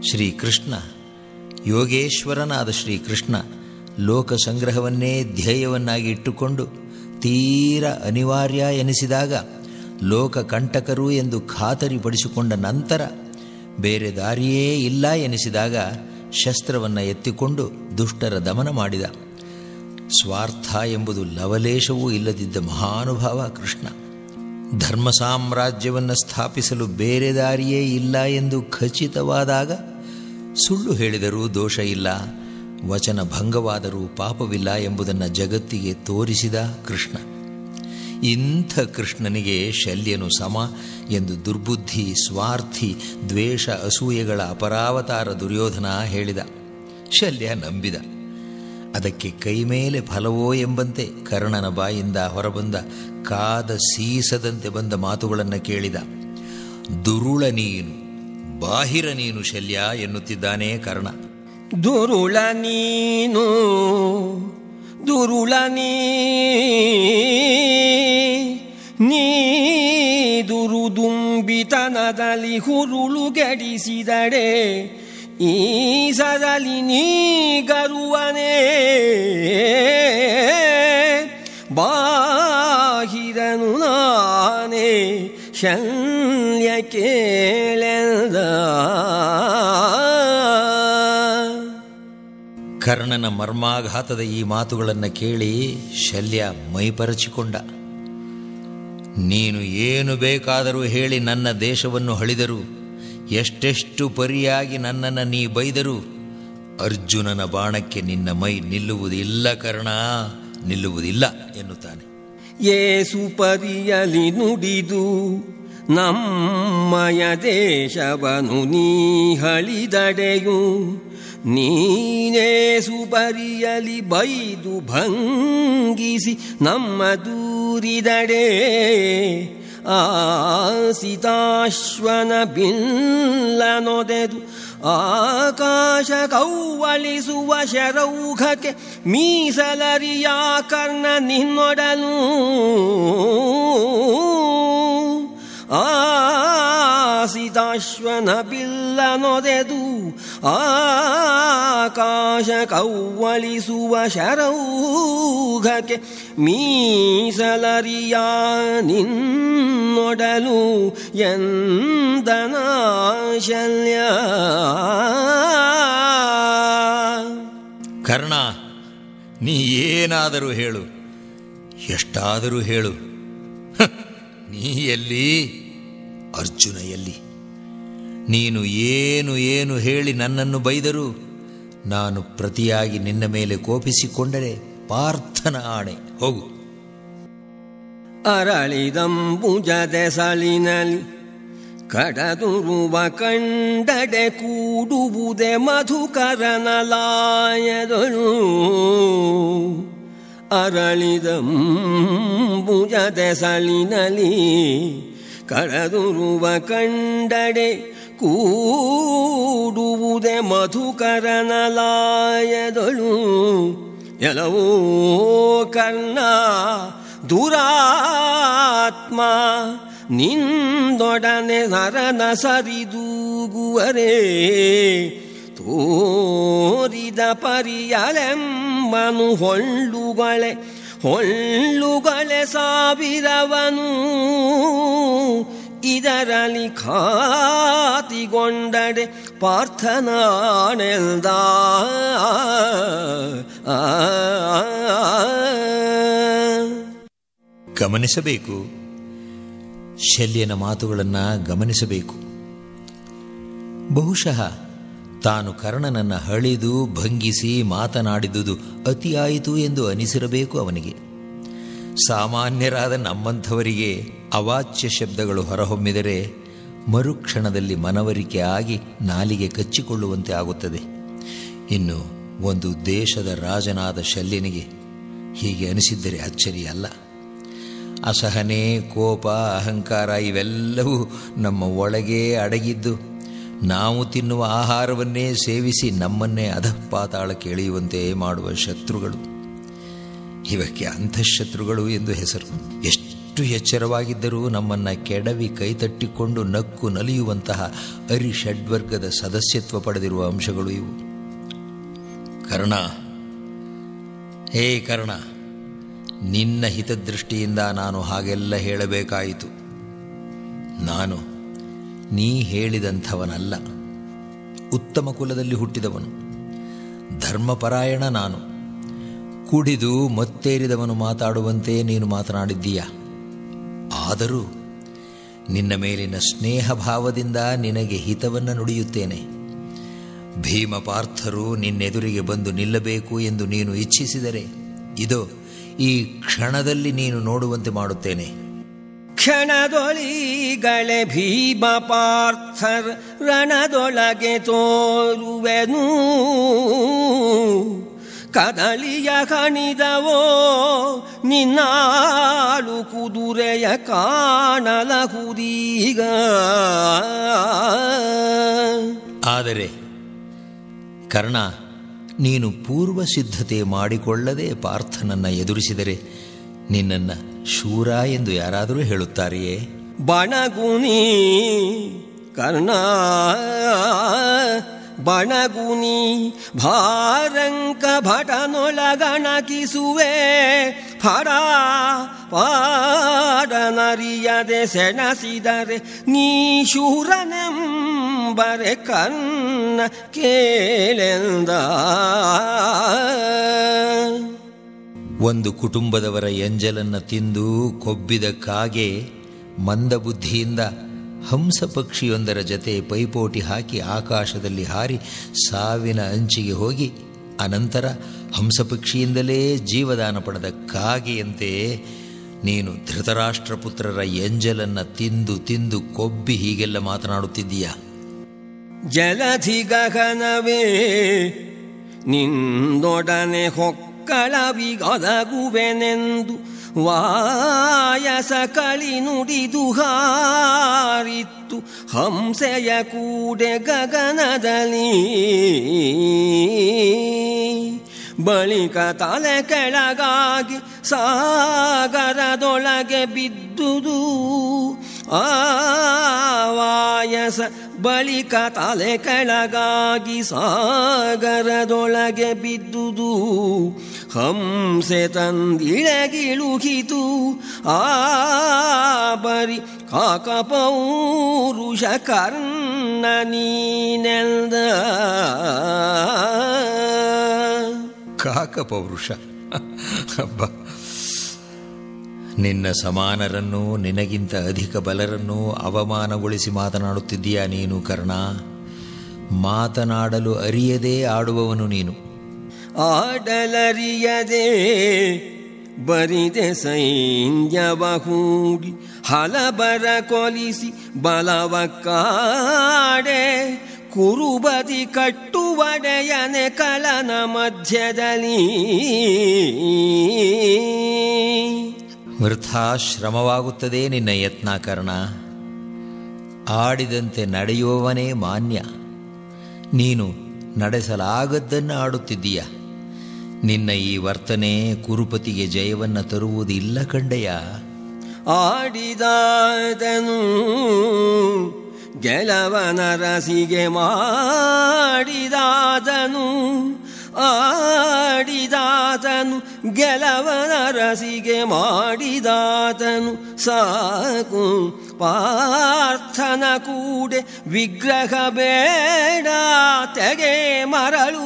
ಶ್ರೀಕೃಷ್ಣ ಯೋಗೇಶ್ವರನಾದ ಶ್ರೀಕೃಷ್ಣ ಲೋಕ ಸಂಗ್ರಹವನ್ನೇ ಧ್ಯೇಯವನ್ನಾಗಿ ಇಟ್ಟುಕೊಂಡು ತೀರ ಅನಿವಾರ್ಯ ಎನಿಸಿದಾಗ ಲೋಕ ಕಂಟಕರು ಎಂದು ಖಾತರಿಪಡಿಸಿಕೊಂಡ ನಂತರ ಬೇರೆ ದಾರಿಯೇ ಇಲ್ಲ ಎನಿಸಿದಾಗ ಶಸ್ತ್ರವನ್ನು ಎತ್ತಿಕೊಂಡು ದುಷ್ಟರ ದಮನ ಮಾಡಿದ ಸ್ವಾರ್ಥ ಎಂಬುದು ಲವಲೇಶವೂ ಇಲ್ಲದಿದ್ದ ಮಹಾನುಭಾವ ಕೃಷ್ಣ ಧರ್ಮ ಸಾಮ್ರಾಜ್ಯವನ್ನು ಸ್ಥಾಪಿಸಲು ಬೇರೆ ದಾರಿಯೇ ಇಲ್ಲ ಎಂದು ಖಚಿತವಾದಾಗ ಸುಳ್ಳು ಹೇಳಿದರೂ ದೋಷ ಇಲ್ಲ ವಚನ ಭಂಗವಾದರೂ ಪಾಪವಿಲ್ಲ ಎಂಬುದನ್ನು ಜಗತ್ತಿಗೆ ತೋರಿಸಿದ ಕೃಷ್ಣ ಇಂಥ ಕೃಷ್ಣನಿಗೆ ಶಲ್ಯನು ಸಮ ಎಂದು ದುರ್ಬುದ್ಧಿ ಸ್ವಾರ್ಥಿ ದ್ವೇಷ ಅಸೂಯೆಗಳ ಅಪರಾವತಾರ ದುರ್ಯೋಧನ ಹೇಳಿದ ಶಲ್ಯ ನಂಬಿದ ಅದಕ್ಕೆ ಕೈಮೇಲೆ ಫಲವೋ ಎಂಬಂತೆ ಕರ್ಣನ ಬಾಯಿಂದ ಹೊರಬಂದ ಕಾದ ಸೀಸದಂತೆ ಬಂದ ಮಾತುಗಳನ್ನು ಕೇಳಿದ ದುರುಳ ನೀನು ಬಾಹಿರ ನೀನು ಶಲ್ಯ ಎನ್ನುತ್ತಿದ್ದಾನೆ ಕರ್ಣ ದುರುಳ ನೀನು ದುರುಳ ನೀ ನೀ ದುರುದುಂಬಿತನದಲ್ಲಿ ಹುರುಳು ಗೆಡಿಸಿದಡೆ ಈ ಸದಲಿ ನೀ ಗರುವನೇ ಬಾಹಿರನು ನಾನೇ ಶಲ್ಯ ಕೇಳೆಂದ ಕರ್ಣನ ಮರ್ಮಾಘಾತದ ಈ ಮಾತುಗಳನ್ನು ಕೇಳಿ ಶಲ್ಯ ಮೈಪರಚಿಕೊಂಡ ನೀನು ಏನು ಬೇಕಾದರೂ ಹೇಳಿ ನನ್ನ ದೇಶವನ್ನು ಹಳಿದರು ಎಷ್ಟೆಷ್ಟು ಪರಿಯಾಗಿ ನನ್ನನ್ನು ನೀ ಬೈದರು ಅರ್ಜುನನ ಬಾಣಕ್ಕೆ ನಿನ್ನ ಮೈ ನಿಲ್ಲುವುದಿಲ್ಲ ಕರ್ಣ ನಿಲ್ಲುವುದಿಲ್ಲ ಎನ್ನುತ್ತಾನೆ ಏಸು ಪರಿಯಲಿ ನುಡಿದು ನಮ್ಮಯ ದೇಶವನು ನೀ ಹಳಿದಡೆಯು ನೀನೇಸು ಪರಿಯಲಿ ಬೈದು ಭಂಗಿಸಿ ನಮ್ಮ ದೂರಿದಡೆ ಆಸಿತಾಶ್ವನ ಬಿಲ್ಲನೊದೆದು ಆಕಾಶ ಕೌವಳಿಸುವ ಶರೌಘಕ್ಕೆ ಮೀಸಲರಿಯ ಕರ್ಣ ನಿನ್ನೊಡಲು ಆಸಿತಾಶ್ವನ ಬಿಲ್ಲನೊದೆದು ಆಕಾಶ ಕೌವಳಿಸುವ ಶರೌಘಕ್ಕೆ ಮೀಸಲರಿಯ ನಿನ್ನೊಡಲು ಎಂದನ ಶಲ್ಯ ಕರ್ಣ ನೀ ಏನಾದರೂ ಹೇಳು ಎಷ್ಟಾದರೂ ಹೇಳು ಹ, ನೀ ಎಲ್ಲಿ ಅರ್ಜುನ ಎಲ್ಲಿ ನೀನು ಏನು ಏನು ಹೇಳಿ ನನ್ನನ್ನು ಬೈದರೂ ನಾನು ಪ್ರತಿಯಾಗಿ ನಿನ್ನ ಮೇಲೆ ಕೋಪಿಸಿಕೊಂಡರೆ ಪಾರ್ಥನ ಆಣೆ ಹೋಗು ಅರಳಿದಂಬುಜದೆ ಸಲಿನಲಿ ಕಡದುರುವ ಕಂಡಡೆ ಕೂಡುವುದೆ ಮಧುಕರನಲಾಯದಳು ಅರಳಿದಂಬುಜದೆ ಸಲಿನಲಿ ಕಡದುರುವ ಕಂಡಡೆ ಕೂಡುವುದೆ ಮಧುಕರನಲಾಯದಳು ಎಲವೋ ಕರ್ಣ ದುರಾತ್ಮ ನಿಂದೊಡನೆ ನರನ ಸರಿದೂಗುವರೇ ತೋರಿದ ಪರಿಯಲೆಂಬನು ಹೊಳ್ಳುಗಳೆ ಹೊಳ್ಳುಗಳೆ ಸಾವಿರವನು ಇದರಲ್ಲಿ ಖಾತಿಗೊಂಡಡೆ ಪಾರ್ಥನಾನೆಲ್ದ ಗಮನಿಸಬೇಕು ಶಲ್ಯನ ಮಾತುಗಳನ್ನು ಗಮನಿಸಬೇಕು ಬಹುಶಃ ತಾನು ಕರ್ಣನನ್ನು ಹಳಿದು ಭಂಗಿಸಿ ಮಾತನಾಡಿದುದು ಅತಿಯಾಯಿತು ಎಂದು ಅನಿಸಿರಬೇಕು ಅವನಿಗೆ ಸಾಮಾನ್ಯರಾದ ನಮ್ಮಂಥವರಿಗೆ ಅವಾಚ್ಯ ಶಬ್ದಗಳು ಹೊರಹೊಮ್ಮಿದರೆ ಮರುಕ್ಷಣದಲ್ಲಿ ಮನವರಿಕೆ ಆಗಿ ನಾಲಿಗೆ ಕಚ್ಚಿಕೊಳ್ಳುವಂತೆ ಆಗುತ್ತದೆ ಇನ್ನು ಒಂದು ದೇಶದ ರಾಜನಾದ ಶಲ್ಯನಿಗೆ ಹೀಗೆ ಅನಿಸಿದ್ದರೆ ಅಚ್ಚರಿಯಲ್ಲ ಅಸಹನೆ ಕೋಪ ಅಹಂಕಾರ ಇವೆಲ್ಲವೂ ನಮ್ಮ ಒಳಗೇ ಅಡಗಿದ್ದು ನಾವು ತಿನ್ನುವ ಆಹಾರವನ್ನೇ ಸೇವಿಸಿ ನಮ್ಮನ್ನೇ ಅಧಪಾತಾಳಕ್ಕೆ ಎಳೆಯುವಂತೆ ಮಾಡುವ ಶತ್ರುಗಳು ಇವಕ್ಕೆ ಅಂತಃಶತ್ರುಗಳು ಎಂದು ಹೆಸರು ಎಷ್ಟು ಎಷ್ಟು ಎಚ್ಚರವಾಗಿದ್ದರೂ ನಮ್ಮನ್ನ ಕೆಡವಿ ಕೈತಟ್ಟಿಕೊಂಡು ನಕ್ಕು ನಲಿಯುವಂತಹ ಅರಿ ಷಡ್ವರ್ಗದ ಸದಸ್ಯತ್ವ ಪಡೆದಿರುವ ಅಂಶಗಳು ಇವು ಕರ್ಣ ಹೇ ಕರ್ಣ ನಿನ್ನ ಹಿತದೃಷ್ಟಿಯಿಂದ ನಾನು ಹಾಗೆಲ್ಲ ಹೇಳಬೇಕಾಯಿತು ನಾನು ನೀ ಹೇಳಿದಂಥವನಲ್ಲ ಉತ್ತಮ ಕುಲದಲ್ಲಿ ಹುಟ್ಟಿದವನು ಧರ್ಮಪರಾಯಣ ನಾನು ಕುಡಿದು ಮತ್ತೇರಿದವನು ಮಾತಾಡುವಂತೆ ನೀನು ಮಾತನಾಡಿದ್ದೀಯ ಆದರೂ ನಿನ್ನ ಮೇಲಿನ ಸ್ನೇಹ ಭಾವದಿಂದ ನಿನಗೆ ಹಿತವನ್ನು ನುಡಿಯುತ್ತೇನೆ ಭೀಮ ಪಾರ್ಥರು ನಿನ್ನೆದುರಿಗೆ ಬಂದು ನಿಲ್ಲಬೇಕು ಎಂದು ನೀನು ಇಚ್ಛಿಸಿದರೆ ಇದೋ ಈ ಕ್ಷಣದಲ್ಲಿ ನೀನು ನೋಡುವಂತೆ ಮಾಡುತ್ತೇನೆ ಕ್ಷಣದೊಳಿಗಳೆ ಭೀಮ ಪಾರ್ಥರ್ ರಣದೊಳಗೆ ತೋರುವೆನು ಕದಲಿಯ ಕಣಿದವೋ ನಿನ್ನಾಳು ಕುದುರೆಯ ಕಾಣಲಹುದೀಗ ಆದರೆ ಕರ್ಣ ನೀನು ಪೂರ್ವ ಸಿದ್ಧತೆ ಮಾಡಿಕೊಳ್ಳದೆ ಪಾರ್ಥನನ್ನ ಎದುರಿಸಿದರೆ ನಿನ್ನನ್ನು ಶೂರ ಎಂದು ಯಾರಾದರೂ ಹೇಳುತ್ತಾರೆಯೇ ಬಣಗುನಿ ಕರ್ಣ ಬಣಗುನಿ ಭಾರಂಕ ಭಟನೊಳಗಣಕಿಸುವೆ ಫಡ ಪಾಡನರಿಯದೆ ಸೆಣಸಿದರೆ ನೀ ಶೂರನೆಂಬರೆ ಕರ್ಣ ಕೇಳೆಂದ ಒಂದು ಕುಟುಂಬದವರ ಎಂಜಲನ್ನು ತಿಂದು ಕೊಬ್ಬಿದ ಕಾಗೆ ಮಂದಬುದ್ಧಿಯಿಂದ ಹಂಸ ಪಕ್ಷಿಯೊಂದರ ಜತೆ ಪೈಪೋಟಿ ಹಾಕಿ ಆಕಾಶದಲ್ಲಿ ಹಾರಿ ಸಾವಿನ ಅಂಚಿಗೆ ಹೋಗಿ ಅನಂತರ ಹಂಸ ಪಕ್ಷಿಯಿಂದಲೇ ಜೀವದಾನ ಪಡೆದ ಕಾಗೆಯಂತೆ ನೀನು ಧೃತರಾಷ್ಟ್ರಪುತ್ರರ ಎಂಜಲನ್ನ ತಿಂದು ತಿಂದು ಕೊಬ್ಬಿ ಹೀಗೆಲ್ಲ ಮಾತನಾಡುತ್ತಿದ್ದೀಯಾ ಜಲಧಿ ಗಗನವೇ ನಿನ್ನೊಡನೆ ಹೊಕ್ಕಳವಿಗೊದಗುವೆನೆಂದು ವಾಯಸ ಕಳಿ ನುಡಿದು ಹಾರಿತ್ತು ಹಂಸೆಯ ಕೂಡೆ ಗಗನದಲ್ಲಿ ಬಳಿಕ ತಲೆ ಕೆಳಗಾಗಿ ಸಾಗರದೊಳಗೆ ಬಿದ್ದುದು ಆವಾಯಸ ಬಳಿಕ ತಲೆ ಕೆಳಗಾಗಿ ಸಾಗರದೊಳಗೆ ಬಿದ್ದುದು ಹಂಸೆ ತಂದಿಳಗಿಳುಹಿತು ಆ ಬರಿ ಕಾಕಪೌರುಷ ಕರ್ಣ ನೀನೆಲ್ದ ಕಾಕ ಪೌರುಷ ಹಬ್ಬ ನಿನ್ನ ಸಮಾನರನ್ನು ನಿನಗಿಂತ ಅಧಿಕ ಬಲರನ್ನು ಅವಮಾನಗೊಳಿಸಿ ಮಾತನಾಡುತ್ತಿದ್ದೀಯಾ ನೀನು ಕರ್ಣ ಮಾತನಾಡಲು ಅರಿಯದೇ ಆಡುವವನು ನೀನು ಆಡಲರಿಯದೆ ಬರಿದೆ ಸೈನ್ಯವ ಹೂಡಿ ಹಲಬರ ಕೊಲಿಸಿ ಬಲವ ಕಾಡೆ ಕುರುಬದಿ ಕಟ್ಟುವಡೆಯನೆ ಕಳನ ಮಧ್ಯದಲ್ಲಿ ವೃಥಾ ಶ್ರಮವಾಗುತ್ತದೆ ನಿನ್ನ ಯತ್ನ ಕರ್ಣ ಆಡಿದಂತೆ ನಡೆಯುವವನೇ ಮಾನ್ಯ ನೀನು ನಡೆಸಲಾಗದ್ದನ್ನು ಆಡುತ್ತಿದ್ದೀಯ ನಿನ್ನ ಈ ವರ್ತನೆ ಕುರುಪತಿಗೆ ಜಯವನ್ನ ತರುವುದಿಲ್ಲ ಕಂಡೆಯ ಆಡಿದಾದನು ಗೆಲವನ ರಸಿಗೆ ಮಾಡಿದಾದನು ಆಡಿದಾತನು ಗೆಲವನ ರಸಿಗೆ ಮಾಡಿದಾತನು ಸಾಕು ಪಾರ್ಥನ ಕೂಡೆ ವಿಗ್ರಹ ಬೇಡ ತೆಗೆ ಮರಳು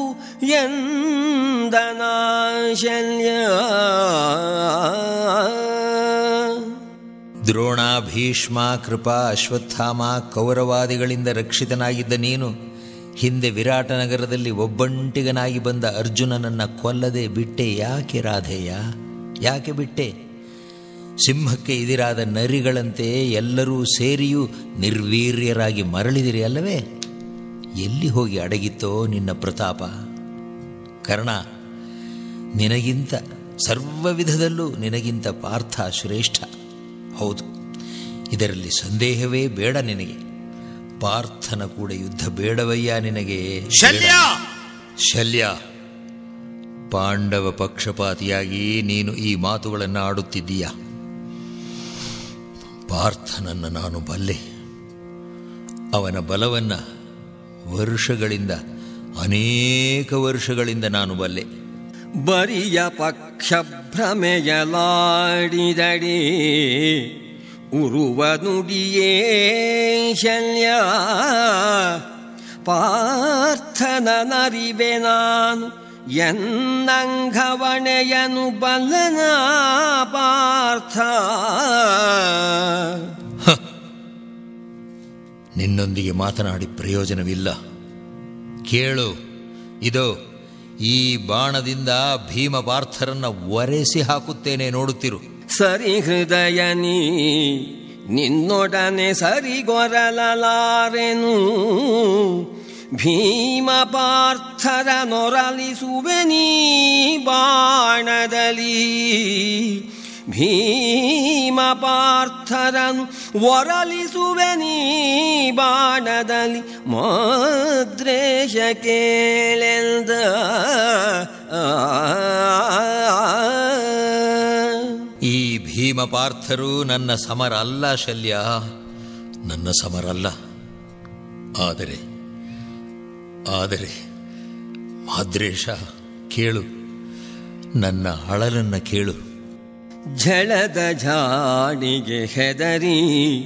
ಎಂದನಾಶಲ್ಯ ದ್ರೋಣ ಭೀಷ್ಮ ಕೃಪಾ ಅಶ್ವತ್ಥಾಮ ಕೌರವಾದಿಗಳಿಂದ ರಕ್ಷಿತನಾಗಿದ್ದ ನೀನು ಹಿಂದೆ ವಿರಾಟನಗರದಲ್ಲಿ ಒಬ್ಬಂಟಿಗನಾಗಿ ಬಂದ ಅರ್ಜುನನನ್ನ ಕೊಲ್ಲದೆ ಬಿಟ್ಟೆ ಯಾಕೆ ರಾಧೇಯ ಯಾಕೆ ಬಿಟ್ಟೆ ಸಿಂಹಕ್ಕೆ ಇದಿರಾದ ನರಿಗಳಂತೆ ಎಲ್ಲರೂ ಸೇರಿಯೂ ನಿರ್ವೀರ್ಯರಾಗಿ ಮರಳಿದಿರಿ ಅಲ್ಲವೇ ಎಲ್ಲಿ ಹೋಗಿ ಅಡಗಿತ್ತೋ ನಿನ್ನ ಪ್ರತಾಪ ಕರ್ಣ ನಿನಗಿಂತ ಸರ್ವ ವಿಧದಲ್ಲೂ ನಿನಗಿಂತ ಪಾರ್ಥ ಶ್ರೇಷ್ಠ ಹೌದು ಇದರಲ್ಲಿ ಸಂದೇಹವೇ ಬೇಡ ನಿನಗೆ ಪಾರ್ಥನ ಕೂಡ ಯುದ್ಧ ಬೇಡವಯ್ಯ ನಿನಗೆ ಶಲ್ಯ ಶಲ್ಯ ಪಾಂಡವ ಪಕ್ಷಪಾತಿಯಾಗಿ ನೀನು ಈ ಮಾತುಗಳನ್ನು ಆಡುತ್ತಿದ್ದೀಯ ಪಾರ್ಥನನ್ನು ನಾನು ಬಲ್ಲೆ ಅವನ ಬಲವನ್ನು ವರ್ಷಗಳಿಂದ ಅನೇಕ ವರ್ಷಗಳಿಂದ ನಾನು ಬಲ್ಲೆ ಬರಿಯ ಪಕ್ಷ ಭ್ರಮೆಯಲಾಡಿದಡಿ ಉರುವ ನುಡಿಯೇ ಶಲ್ಯ ಪಾರ್ಥನ ನರಿವೆ ನಾನು ಎನ್ನಂಘವಣೆಯನು ಬಲ್ಲನ ಪಾರ್ಥ ನಿನ್ನೊಂದಿಗೆ ಮಾತನಾಡಿ ಪ್ರಯೋಜನವಿಲ್ಲ ಕೇಳು ಇದೋ ಈ ಬಾಣದಿಂದ ಭೀಮ ಪಾರ್ಥರನ್ನ ಒರೆಸಿ ಹಾಕುತ್ತೇನೆ ನೋಡುತ್ತಿರು ಸರಿ ಹೃದಯ ನೀ ನಿನ್ನೊಡನೆ ಸರಿಗೊರಲಾರೆನು ಭೀಮ ಪಾರ್ಥರ ನೊರಲಿಸುವೆ ನೀ ಬಾಣದಲ್ಲಿ ಭೀಮ ಪಾರ್ಥರನು ಒರಲಿಸುವೆ ನೀ ಬಾಣದಲ್ಲಿ ಮಾದ್ರೇಶ ಕೇಳೆಲ್ದ ಈ ಭೀಮ ಪಾರ್ಥರು ನನ್ನ ಸಮರ ಅಲ್ಲ ಶಲ್ಯ ನನ್ನ ಸಮರ ಅಲ್ಲ ಆದರೆ ಆದರೆ ಮಾದ್ರೇಶ ಕೇಳು ನನ್ನ ಅಳಲನ್ನ ಕೇಳು ಝಳದ ಝಾಡಿಗೆ ಹೆದರಿ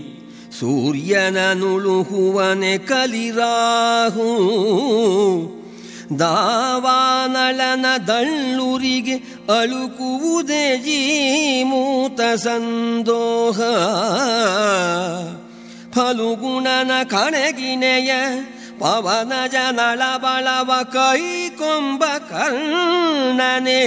ಸೂರ್ಯನನುಳುಹುವನೆ ಕಲಿರಾಹು ದಾವಾನಳನ ದಳ್ಳುರಿಗೆ ಅಳುಕುವುದೇ ಜೀಮೂತ ಸಂದೋಹ ಫಲುಗುಣನ ಕಣಗಿನೆಯ ಪವನ ಜನಳ ಬಳವ ಕೈ ಕೊಂಬ ಕರ್ಣನೆ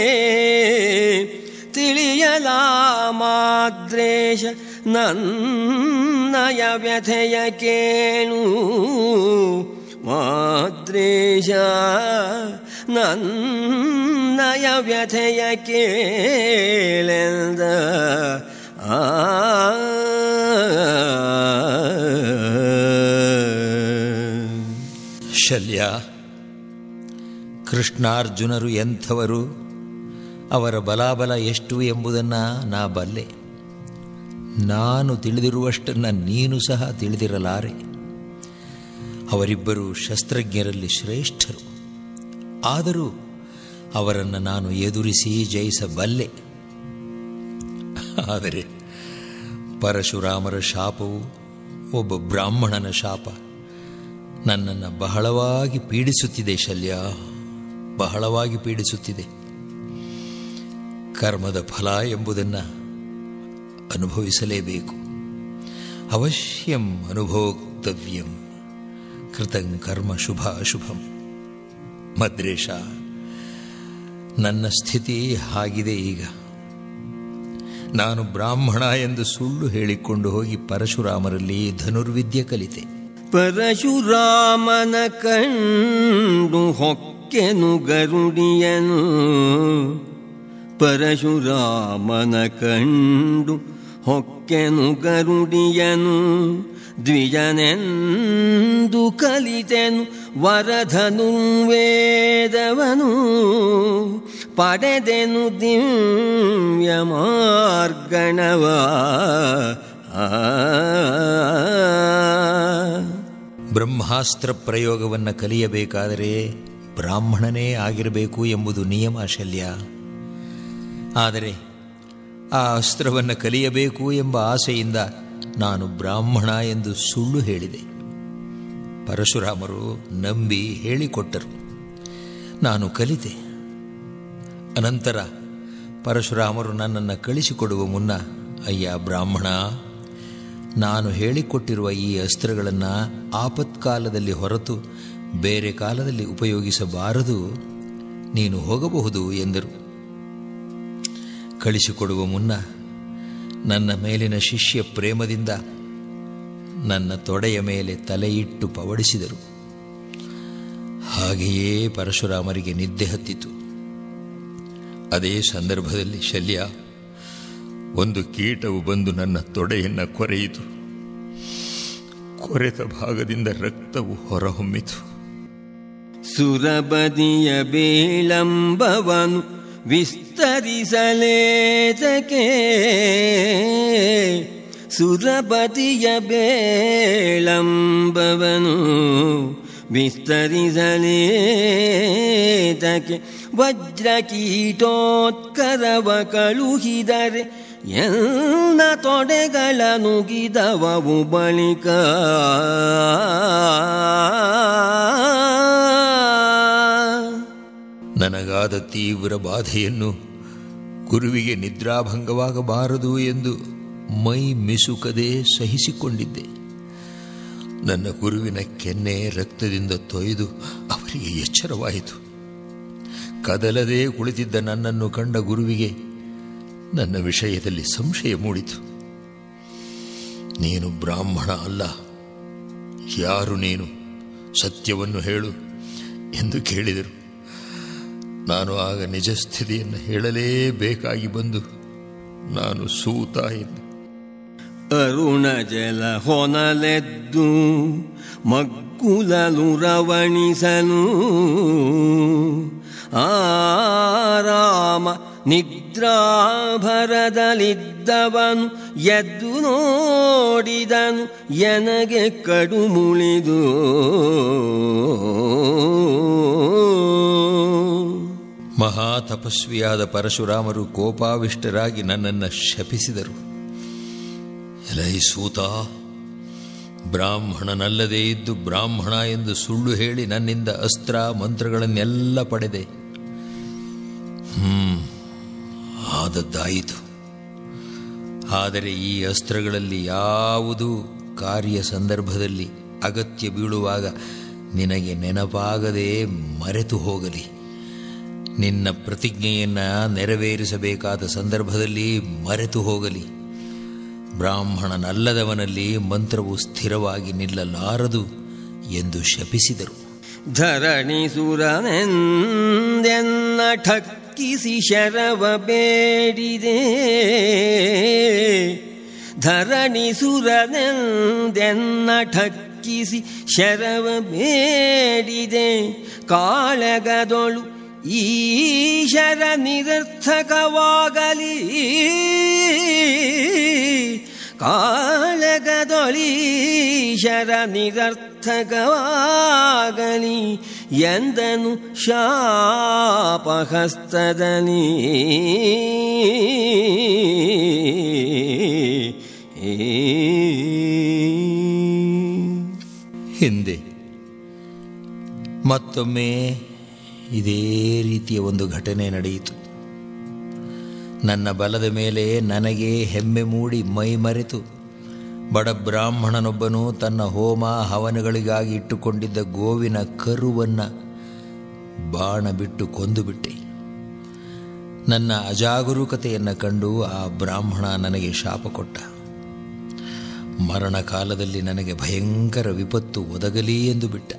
ತಿಳಿಯಲ ಮಾದ್ರೇಶ ನನ್ನಯ ವ್ಯಥೆಯ ಕೇಳು ಮಾದ್ರೇಶ ನನ್ನಯ ವ್ಯಥೆಯ ಕೇಳೆಂದ ಆ ಶಲ್ಯ ಕೃಷ್ಣಾರ್ಜುನರು ಎಂಥವರು ಅವರ ಬಲಾಬಲ ಎಷ್ಟು ಎಂಬುದನ್ನು ನಾ ಬಲ್ಲೆ ನಾನು ತಿಳಿದಿರುವಷ್ಟನ್ನು ನೀನು ಸಹ ತಿಳಿದಿರಲಾರೆ ಅವರಿಬ್ಬರು ಶಸ್ತ್ರಜ್ಞರಲ್ಲಿ ಶ್ರೇಷ್ಠರು ಆದರೂ ಅವರನ್ನು ನಾನು ಎದುರಿಸಿ ಜಯಿಸಬಲ್ಲೆ ಆದರೆ ಪರಶುರಾಮರ ಶಾಪವು ಒಬ್ಬ ಬ್ರಾಹ್ಮಣನ ಶಾಪ ನನ್ನನ್ನು ಬಹಳವಾಗಿ ಪೀಡಿಸುತ್ತಿದೆ ಶಲ್ಯ ಬಹಳವಾಗಿ ಪೀಡಿಸುತ್ತಿದೆ ಕರ್ಮದ ಫಲ ಎಂಬುದನ್ನು ಅನುಭವಿಸಲೇಬೇಕು ಅವಶ್ಯಂ ಅನುಭೋಕ್ತವ್ಯಂ ಕೃತಂ ಕರ್ಮ ಶುಭ ಅಶುಭಂ ಮದ್ರೇಶ ನನ್ನ ಸ್ಥಿತಿ ಹಾಗಿದೆ ಈಗ ನಾನು ಬ್ರಾಹ್ಮಣ ಎಂದು ಸುಳ್ಳು ಹೇಳಿಕೊಂಡು ಹೋಗಿ ಪರಶುರಾಮರಲ್ಲಿ ಧನುರ್ವಿದ್ಯೆ ಕಲಿತೆ ಪರಶುರಾಮನ ಕಂಡು ಹೊಕ್ಕೆನು ಗರುಡಿಯನು ಪರಶುರಾಮನ ಕಂಡು ಹೊಕ್ಕೆನು ಗರುಡಿಯನು ದ್ವಿಜನೆಂದು ಕಲಿತೆನು ವರಧನು ವೇದವನು ಪಡೆದೆನು ದಿವ್ಯ ಮಾರ್ಗಣವ ಬ್ರಹ್ಮಾಸ್ತ್ರ ಪ್ರಯೋಗವನ್ನು ಕಲಿಯಬೇಕಾದರೆ ಬ್ರಾಹ್ಮಣನೇ ಆಗಿರಬೇಕು ಎಂಬುದು ನಿಯಮ ಶಲ್ಯ ಆದರೆ ಆ ಅಸ್ತ್ರವನ್ನು ಕಲಿಯಬೇಕು ಎಂಬ ಆಸೆಯಿಂದ ನಾನು ಬ್ರಾಹ್ಮಣ ಎಂದು ಸುಳ್ಳು ಹೇಳಿದೆ ಪರಶುರಾಮರು ನಂಬಿ ಹೇಳಿಕೊಟ್ಟರು ನಾನು ಕಲಿತೆ ಅನಂತರ ಪರಶುರಾಮರು ನನ್ನನ್ನು ಕಳಿಸಿಕೊಡುವ ಮುನ್ನ ಅಯ್ಯ ಬ್ರಾಹ್ಮಣ ನಾನು ಹೇಳಿಕೊಟ್ಟಿರುವ ಈ ಅಸ್ತ್ರಗಳನ್ನು ಆಪತ್ಕಾಲದಲ್ಲಿ ಹೊರತು ಬೇರೆ ಕಾಲದಲ್ಲಿ ಉಪಯೋಗಿಸಬಾರದು ನೀನು ಹೋಗಬಹುದು ಎಂದರು ಕಳಿಸಿಕೊಡುವ ಮುನ್ನ ನನ್ನ ಮೇಲಿನ ಶಿಷ್ಯ ಪ್ರೇಮದಿಂದ ನನ್ನ ತೊಡೆಯ ಮೇಲೆ ತಲೆಯಿಟ್ಟು ಪವಡಿಸಿದರು ಹಾಗೆಯೇ ಪರಶುರಾಮರಿಗೆ ನಿದ್ದೆ ಹತ್ತಿತು ಅದೇ ಸಂದರ್ಭದಲ್ಲಿ ಶಲ್ಯ ಒಂದು ಕೀಟವು ಬಂದು ನನ್ನ ತೊಡೆಯನ್ನು ಕೊರೆಯಿತು ಕೊರೆತ ಭಾಗದಿಂದ ರಕ್ತವು ಹೊರಹೊಮ್ಮಿತು ಸುರಬದಿಯ ಬೇಳಂಬವನು ವಿಸ್ತರಿಸಲೇತಕೆ ಸುರಪತಿಯ ಬೇಳಂಬವನು ವಿಸ್ತರಿಸಲೇತಕ್ಕೆ ವಜ್ರ ಕೀಟೋತ್ಕರವ ಕಳುಹಿದರೆ ಎಲ್ಲ ತೊಡೆಗಳ ನುಗಿದವವು ಬಳಿಕ ನನಗಾದ ತೀವ್ರ ಬಾಧೆಯನ್ನು ಗುರುವಿಗೆ ನಿದ್ರಾಭಂಗವಾಗಬಾರದು ಎಂದು ಮೈ ಮಿಸುಕದೆ ಸಹಿಸಿಕೊಂಡಿದ್ದೆ ನನ್ನ ಗುರುವಿನ ಕೆನ್ನೆ ರಕ್ತದಿಂದ ತೊಯ್ದು ಅವರಿಗೆ ಎಚ್ಚರವಾಯಿತು ಕದಲದೇ ಕುಳಿತಿದ್ದ ನನ್ನನ್ನು ಕಂಡ ಗುರುವಿಗೆ ನನ್ನ ವಿಷಯದಲ್ಲಿ ಸಂಶಯ ಮೂಡಿತು ನೀನು ಬ್ರಾಹ್ಮಣ ಅಲ್ಲ ಯಾರು ನೀನು ಸತ್ಯವನ್ನು ಹೇಳು ಎಂದು ಕೇಳಿದರು ನಾನು ಆಗ ನಿಜ ಸ್ಥಿತಿಯನ್ನು ಹೇಳಲೇಬೇಕಾಗಿ ಬಂದು ನಾನು ಸೂತ ಎಂದೆ ಅರುಣ ಜಲ ಹೊನಲೆದ್ದು ಮಗ್ಗುಲಲು ರವಣಿಸಲು ಆರಾಮ ನಿದ್ರಾಭರದಲ್ಲಿದ್ದವನು ಎದ್ದು ನೋಡಿದನು ಎನಗೆ ಕಡು ಮುಳಿದು ಮಹಾ ತಪಸ್ವಿಯಾದ ಪರಶುರಾಮರು ಕೋಪಾವಿಷ್ಟರಾಗಿ ನನ್ನನ್ನು ಶಪಿಸಿದರು ಎಲೈ ಸೂತ ಬ್ರಾಹ್ಮಣನಲ್ಲದೇ ಇದ್ದು ಬ್ರಾಹ್ಮಣ ಎಂದು ಸುಳ್ಳು ಹೇಳಿ ನನ್ನಿಂದ ಅಸ್ತ್ರ ಮಂತ್ರಗಳನ್ನೆಲ್ಲ ಪಡೆದೆ ಹ್ಮ್ ಆದದ್ದಾಯಿತು ಆದರೆ ಈ ಅಸ್ತ್ರಗಳಲ್ಲಿ ಯಾವುದೂ ಕಾರ್ಯ ಸಂದರ್ಭದಲ್ಲಿ ಅಗತ್ಯ ಬೀಳುವಾಗ ನಿನಗೆ ನೆನಪಾಗದೆ ಮರೆತು ಹೋಗಲಿ ನಿನ್ನ ಪ್ರತಿಜ್ಞೆಯನ್ನು ನೆರವೇರಿಸಬೇಕಾದ ಸಂದರ್ಭದಲ್ಲಿ ಮರೆತು ಹೋಗಲಿ ಬ್ರಾಹ್ಮಣನಲ್ಲದವನಲ್ಲಿ ಮಂತ್ರವು ಸ್ಥಿರವಾಗಿ ನಿಲ್ಲಲಾರದು ಎಂದು ಶಪಿಸಿದರು ಧರಣಿ ಸುರನೆಂದೆನ್ನ ಠಕ್ಕಿಸಿ ಶರವ ಬೇಡಿದೆ ಧರಣಿ ಸುರನೆಂದೆನ್ನ ಠಕ್ಕಿಸಿ ಶರವ ಬೇಡಿದೆ ಕಾಳಗದೊಳು ಈಶರ ನಿರರ್ಥಕವಾಗಲಿ ಕಾಳಗದೊಳೀಶರ ನಿರರ್ಥಕವಾಗಲಿ ಎಂದನು ಶಾಪಹಸ್ತದನಿ ಹಿಂದೆ ಮತ್ತೊಮ್ಮೆ ಇದೇ ರೀತಿಯ ಒಂದು ಘಟನೆ ನಡೆಯಿತು ನನ್ನ ಬಲದ ಮೇಲೆ ನನಗೆ ಹೆಮ್ಮೆ ಮೂಡಿ ಮೈ ಮರೆತು ಬಡ ಬ್ರಾಹ್ಮಣನೊಬ್ಬನು ತನ್ನ ಹೋಮ ಹವನಗಳಿಗಾಗಿ ಇಟ್ಟುಕೊಂಡಿದ್ದ ಗೋವಿನ ಕರುವನ್ನು ಬಾಣ ಬಿಟ್ಟು ಕೊಂದು ಬಿಟ್ಟೆ ನನ್ನ ಅಜಾಗರೂಕತೆಯನ್ನು ಕಂಡು ಆ ಬ್ರಾಹ್ಮಣ ನನಗೆ ಶಾಪ ಕೊಟ್ಟ ಮರಣ ಕಾಲದಲ್ಲಿ ನನಗೆ ಭಯಂಕರ ವಿಪತ್ತು ಒದಗಲಿ ಎಂದು ಬಿಟ್ಟ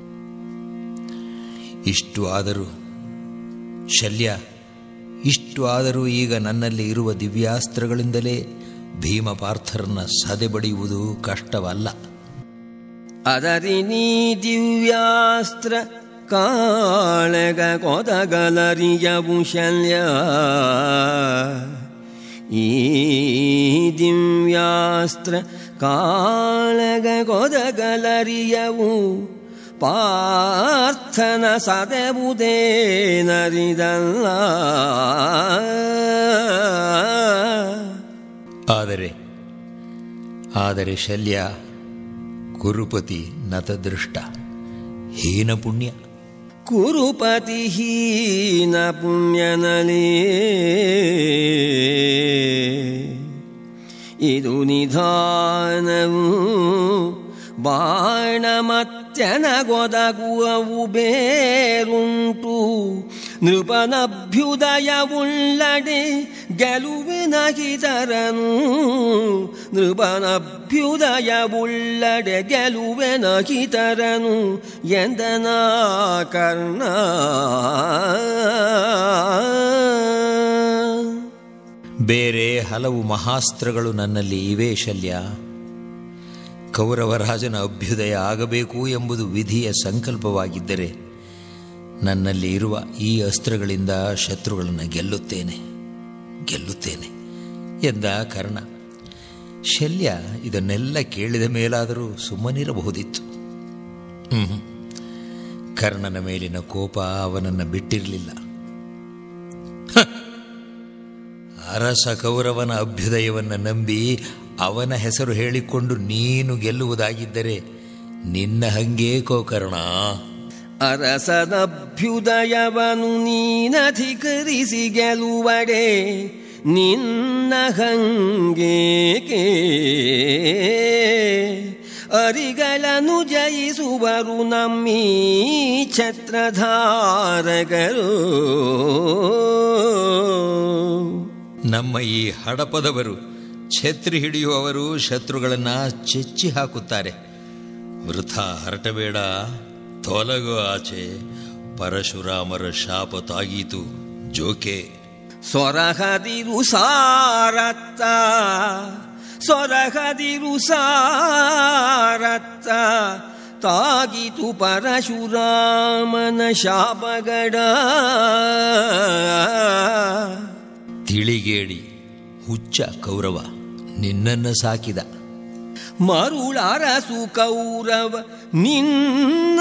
ಇಷ್ಟು ಆದರೂ ಶಲ್ಯ ಇಷ್ಟು ಆದರೂ ಈಗ ನನ್ನಲ್ಲಿ ಇರುವ ದಿವ್ಯಾಸ್ತ್ರಗಳಿಂದಲೇ ಭೀಮಪಾರ್ಥರನ್ನ ಸದೆಬಡಿಯುವುದು ಕಷ್ಟವಲ್ಲ ಅದರಿ ನೀ ದಿವ್ಯಾಸ್ತ್ರ ಕಾಳಗ ಕೊದಗಲರಿಯವು ಶಲ್ಯ ಈ ದಿವ್ಯಾಸ್ತ್ರ ಕಾಳಗ ಕೊದಗಲರಿಯವು ಪಾರ್ಥನ ಸದೆಬುದೇನರಿದಲ್ಲ ಆದರೆ ಆದರೆ ಶಲ್ಯ ಕುರುಪತಿ ನತದೃಷ್ಟ ಹೀನ ಪುಣ್ಯ ಕುರುಪತಿ ಹೀನ ಪುಣ್ಯನಲೇ ಇದು ನಿಧಾನವು ಬಾಣಮತ್ಯನಗೊದಗುವವು ಬೇರುಂಟು ನೃಪನಭ್ಯುದಯವುಳ್ಳಡೆ ಗೆಲುವೆನಗಿತರನು ನೃಪನಭ್ಯುದಯವುಳ್ಳಡೆ ಗೆಲುವೆನಗಿತರನು ಎಂದನ ಕರ್ಣ ಬೇರೆ ಹಲವು ಮಹಾಸ್ತ್ರಗಳು ನನ್ನಲ್ಲಿ ಇವೆ ಶಲ್ಯ ಕೌರವರಾಜನ ಅಭ್ಯುದಯ ಆಗಬೇಕು ಎಂಬುದು ವಿಧಿಯ ಸಂಕಲ್ಪವಾಗಿದ್ದರೆ ನನ್ನಲ್ಲಿ ಇರುವ ಈ ಅಸ್ತ್ರಗಳಿಂದ ಶತ್ರುಗಳನ್ನು ಗೆಲ್ಲುತ್ತೇನೆ ಗೆಲ್ಲುತ್ತೇನೆ ಎಂದ ಕರ್ಣ ಶಲ್ಯ ಇದನ್ನೆಲ್ಲ ಕೇಳಿದ ಮೇಲಾದರೂ ಸುಮ್ಮನಿರಬಹುದಿತ್ತು ಹ್ಮ್. ಕರ್ಣನ ಮೇಲಿನ ಕೋಪ ಅವನನ್ನು ಬಿಟ್ಟಿರಲಿಲ್ಲ ಹ! ಅರಸ ಕೌರವನ ಅಭ್ಯುದಯವನ್ನು ನಂಬಿ ಅವನ ಹೆಸರು ಹೇಳಿಕೊಂಡು ನೀನು ಗೆಲ್ಲುವುದಾಗಿದ್ದರೆ ನಿನ್ನ ಹಂಗೇಕೋ ಕರ್ಣ ಅರಸದಭ್ಯುದಯವನು ನೀನಧಿಕರಿಸಿ ಗೆಲುವಡೆ ನಿನ್ನ ಹಂಗೇಕೆ ಅರಿಗಳನ್ನು ಜಯಿಸುವರು ನಮ್ಮೀ ಛತ್ರಧಾರಕರು ನಮ್ಮ ಈ ಹಡಪದವರು ಛತ್ರಿ ಹಿಡಿಯುವವರು ಶತ್ರುಗಳನ್ನ ಚೆಚ್ಚಿ ಹಾಕುತ್ತಾರೆ ವೃಥ ಹರಟಬೇಡ ತೊಲಗು ಆಚೆ ಪರಶುರಾಮರ ಶಾಪ ತಾಗೀತು ಜೋಕೆ ಸೊರಹದಿರು ಸಾರತ್ತ ಸೊರಹದಿರು ಸಾರತ್ತ ತಾಗಿತು ಪರಶುರಾಮನ ಶಾಪಗಡ ತಿಳಿಗೇಡಿ ಹುಚ್ಚ ಕೌರವ ನಿನ್ನನ್ನು ಸಾಕಿದ ಮರುಳರಸು ಕೌರವ ನಿನ್ನ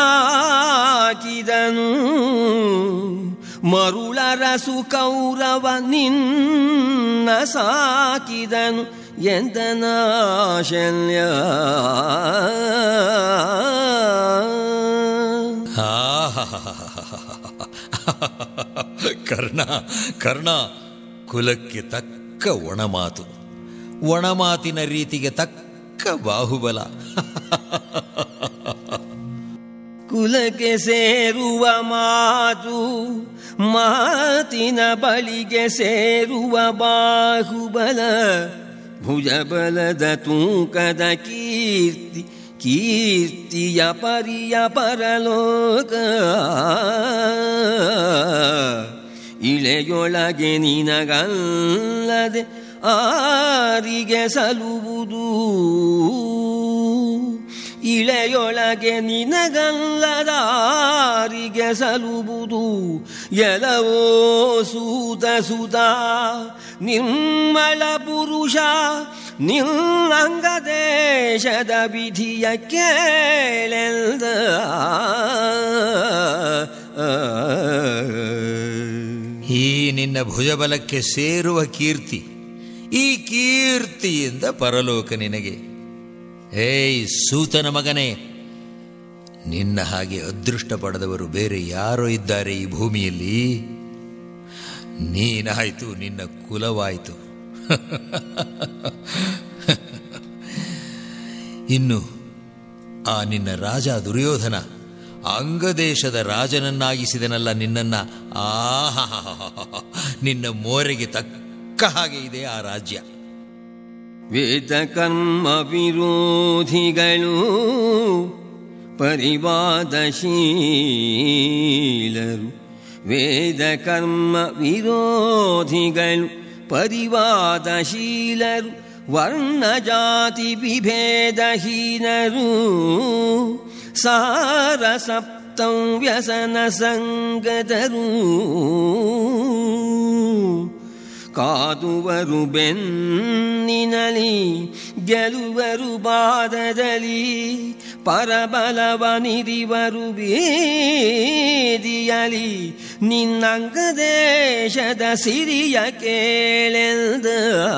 ಸಾಕಿದನು ಮರುಳರಸು ಕೌರವ ನಿನ್ನ ಸಾಕಿದನು ಎಂದನ ಶಲ್ಯ ಕರ್ಣ ಕರ್ಣ ಕುಲಕ್ಕೆ ತಕ್ಕ ಒಣಮಾತು ಒಣಮಾತಿನ ರೀತಿಗೆ ತಕ್ಕ ಬಾಹುಬಲ ಕುಲಕ್ಕೆ ಸೇರುವ ಮಾತು ಮಾತಿನ ಬಳಿಗೆ ಸೇರುವ ಬಾಹುಬಲ ಭುಜಬಲದ ತೂಕದ ಕೀರ್ತಿ ಕೀರ್ತಿಯ ಪರಿಯ ಪರಲೋಕ ಇಳೆಯೊಳಗೆ ನಿನಗಲ್ಲದೆ ಆರಿಗೆ ಸಲುವುದು ಇಳೆಯೊಳಗೆ ನಿನಗಲ್ಲದಾರಿಗೆ ಸಲುವುದು ಎಲವೋ ಸೂತ ಸುತ ನಿರ್ಮಲ ಪುರುಷ ನಿನ್ನಂಗ ದೇಶದ ವಿಧಿಯ ಕೇಳೆಲ್ದ ಈ ನಿನ್ನ ಭುಜಬಲಕ್ಕೆ ಸೇರುವ ಕೀರ್ತಿ ಈ ಕೀರ್ತಿಯಿಂದ ಪರಲೋಕ ನಿನಗೆ ಏಯ್ ಸೂತನ ಮಗನೇ ನಿನ್ನ ಹಾಗೆ ಅದೃಷ್ಟ ಪಡೆದವರು ಬೇರೆ ಯಾರೋ ಇದ್ದಾರೆ ಈ ಭೂಮಿಯಲ್ಲಿ ನೀನಾಯ್ತು ನಿನ್ನ ಕುಲವಾಯಿತು ಇನ್ನು ಆ ನಿನ್ನ ರಾಜ ದುರ್ಯೋಧನ ಅಂಗದೇಶದ ರಾಜನನ್ನಾಗಿಸಿದನಲ್ಲ ನಿನ್ನನ್ನ ಆಹಾ ನಿನ್ನ ಮೋರೆಗೆ ತಕ್ಕ ಹಾಗೆ ಇದೆ ಆ ರಾಜ್ಯ ವೇದ ಕರ್ಮ ವಿರೋಧಿಗಳು ಪರಿವಾದಶೀಲರು ವೇದ ಕರ್ಮ ವಿರೋಧಿಗಳು ಪರಿವಾದಶೀಲರು ವರ್ಣ ಜಾತಿ ವಿಭೇದಹೀನರು ಸಾರ ಸಪ್ತಂ ವ್ಯಸನ ಸಂಗದರು ಕಾದುವರು ಬೆನ್ನಿನಲಿ ಗೆಲುವರು ಬಾದದಲ್ಲಿ ಪರಬಲವ ನಿರಿವರು ಬೀದಿಯಲಿ ನಿನ್ನಂಗ ದೇಶದ ಸಿರಿಯ ಕೇಳೆಲ್ದ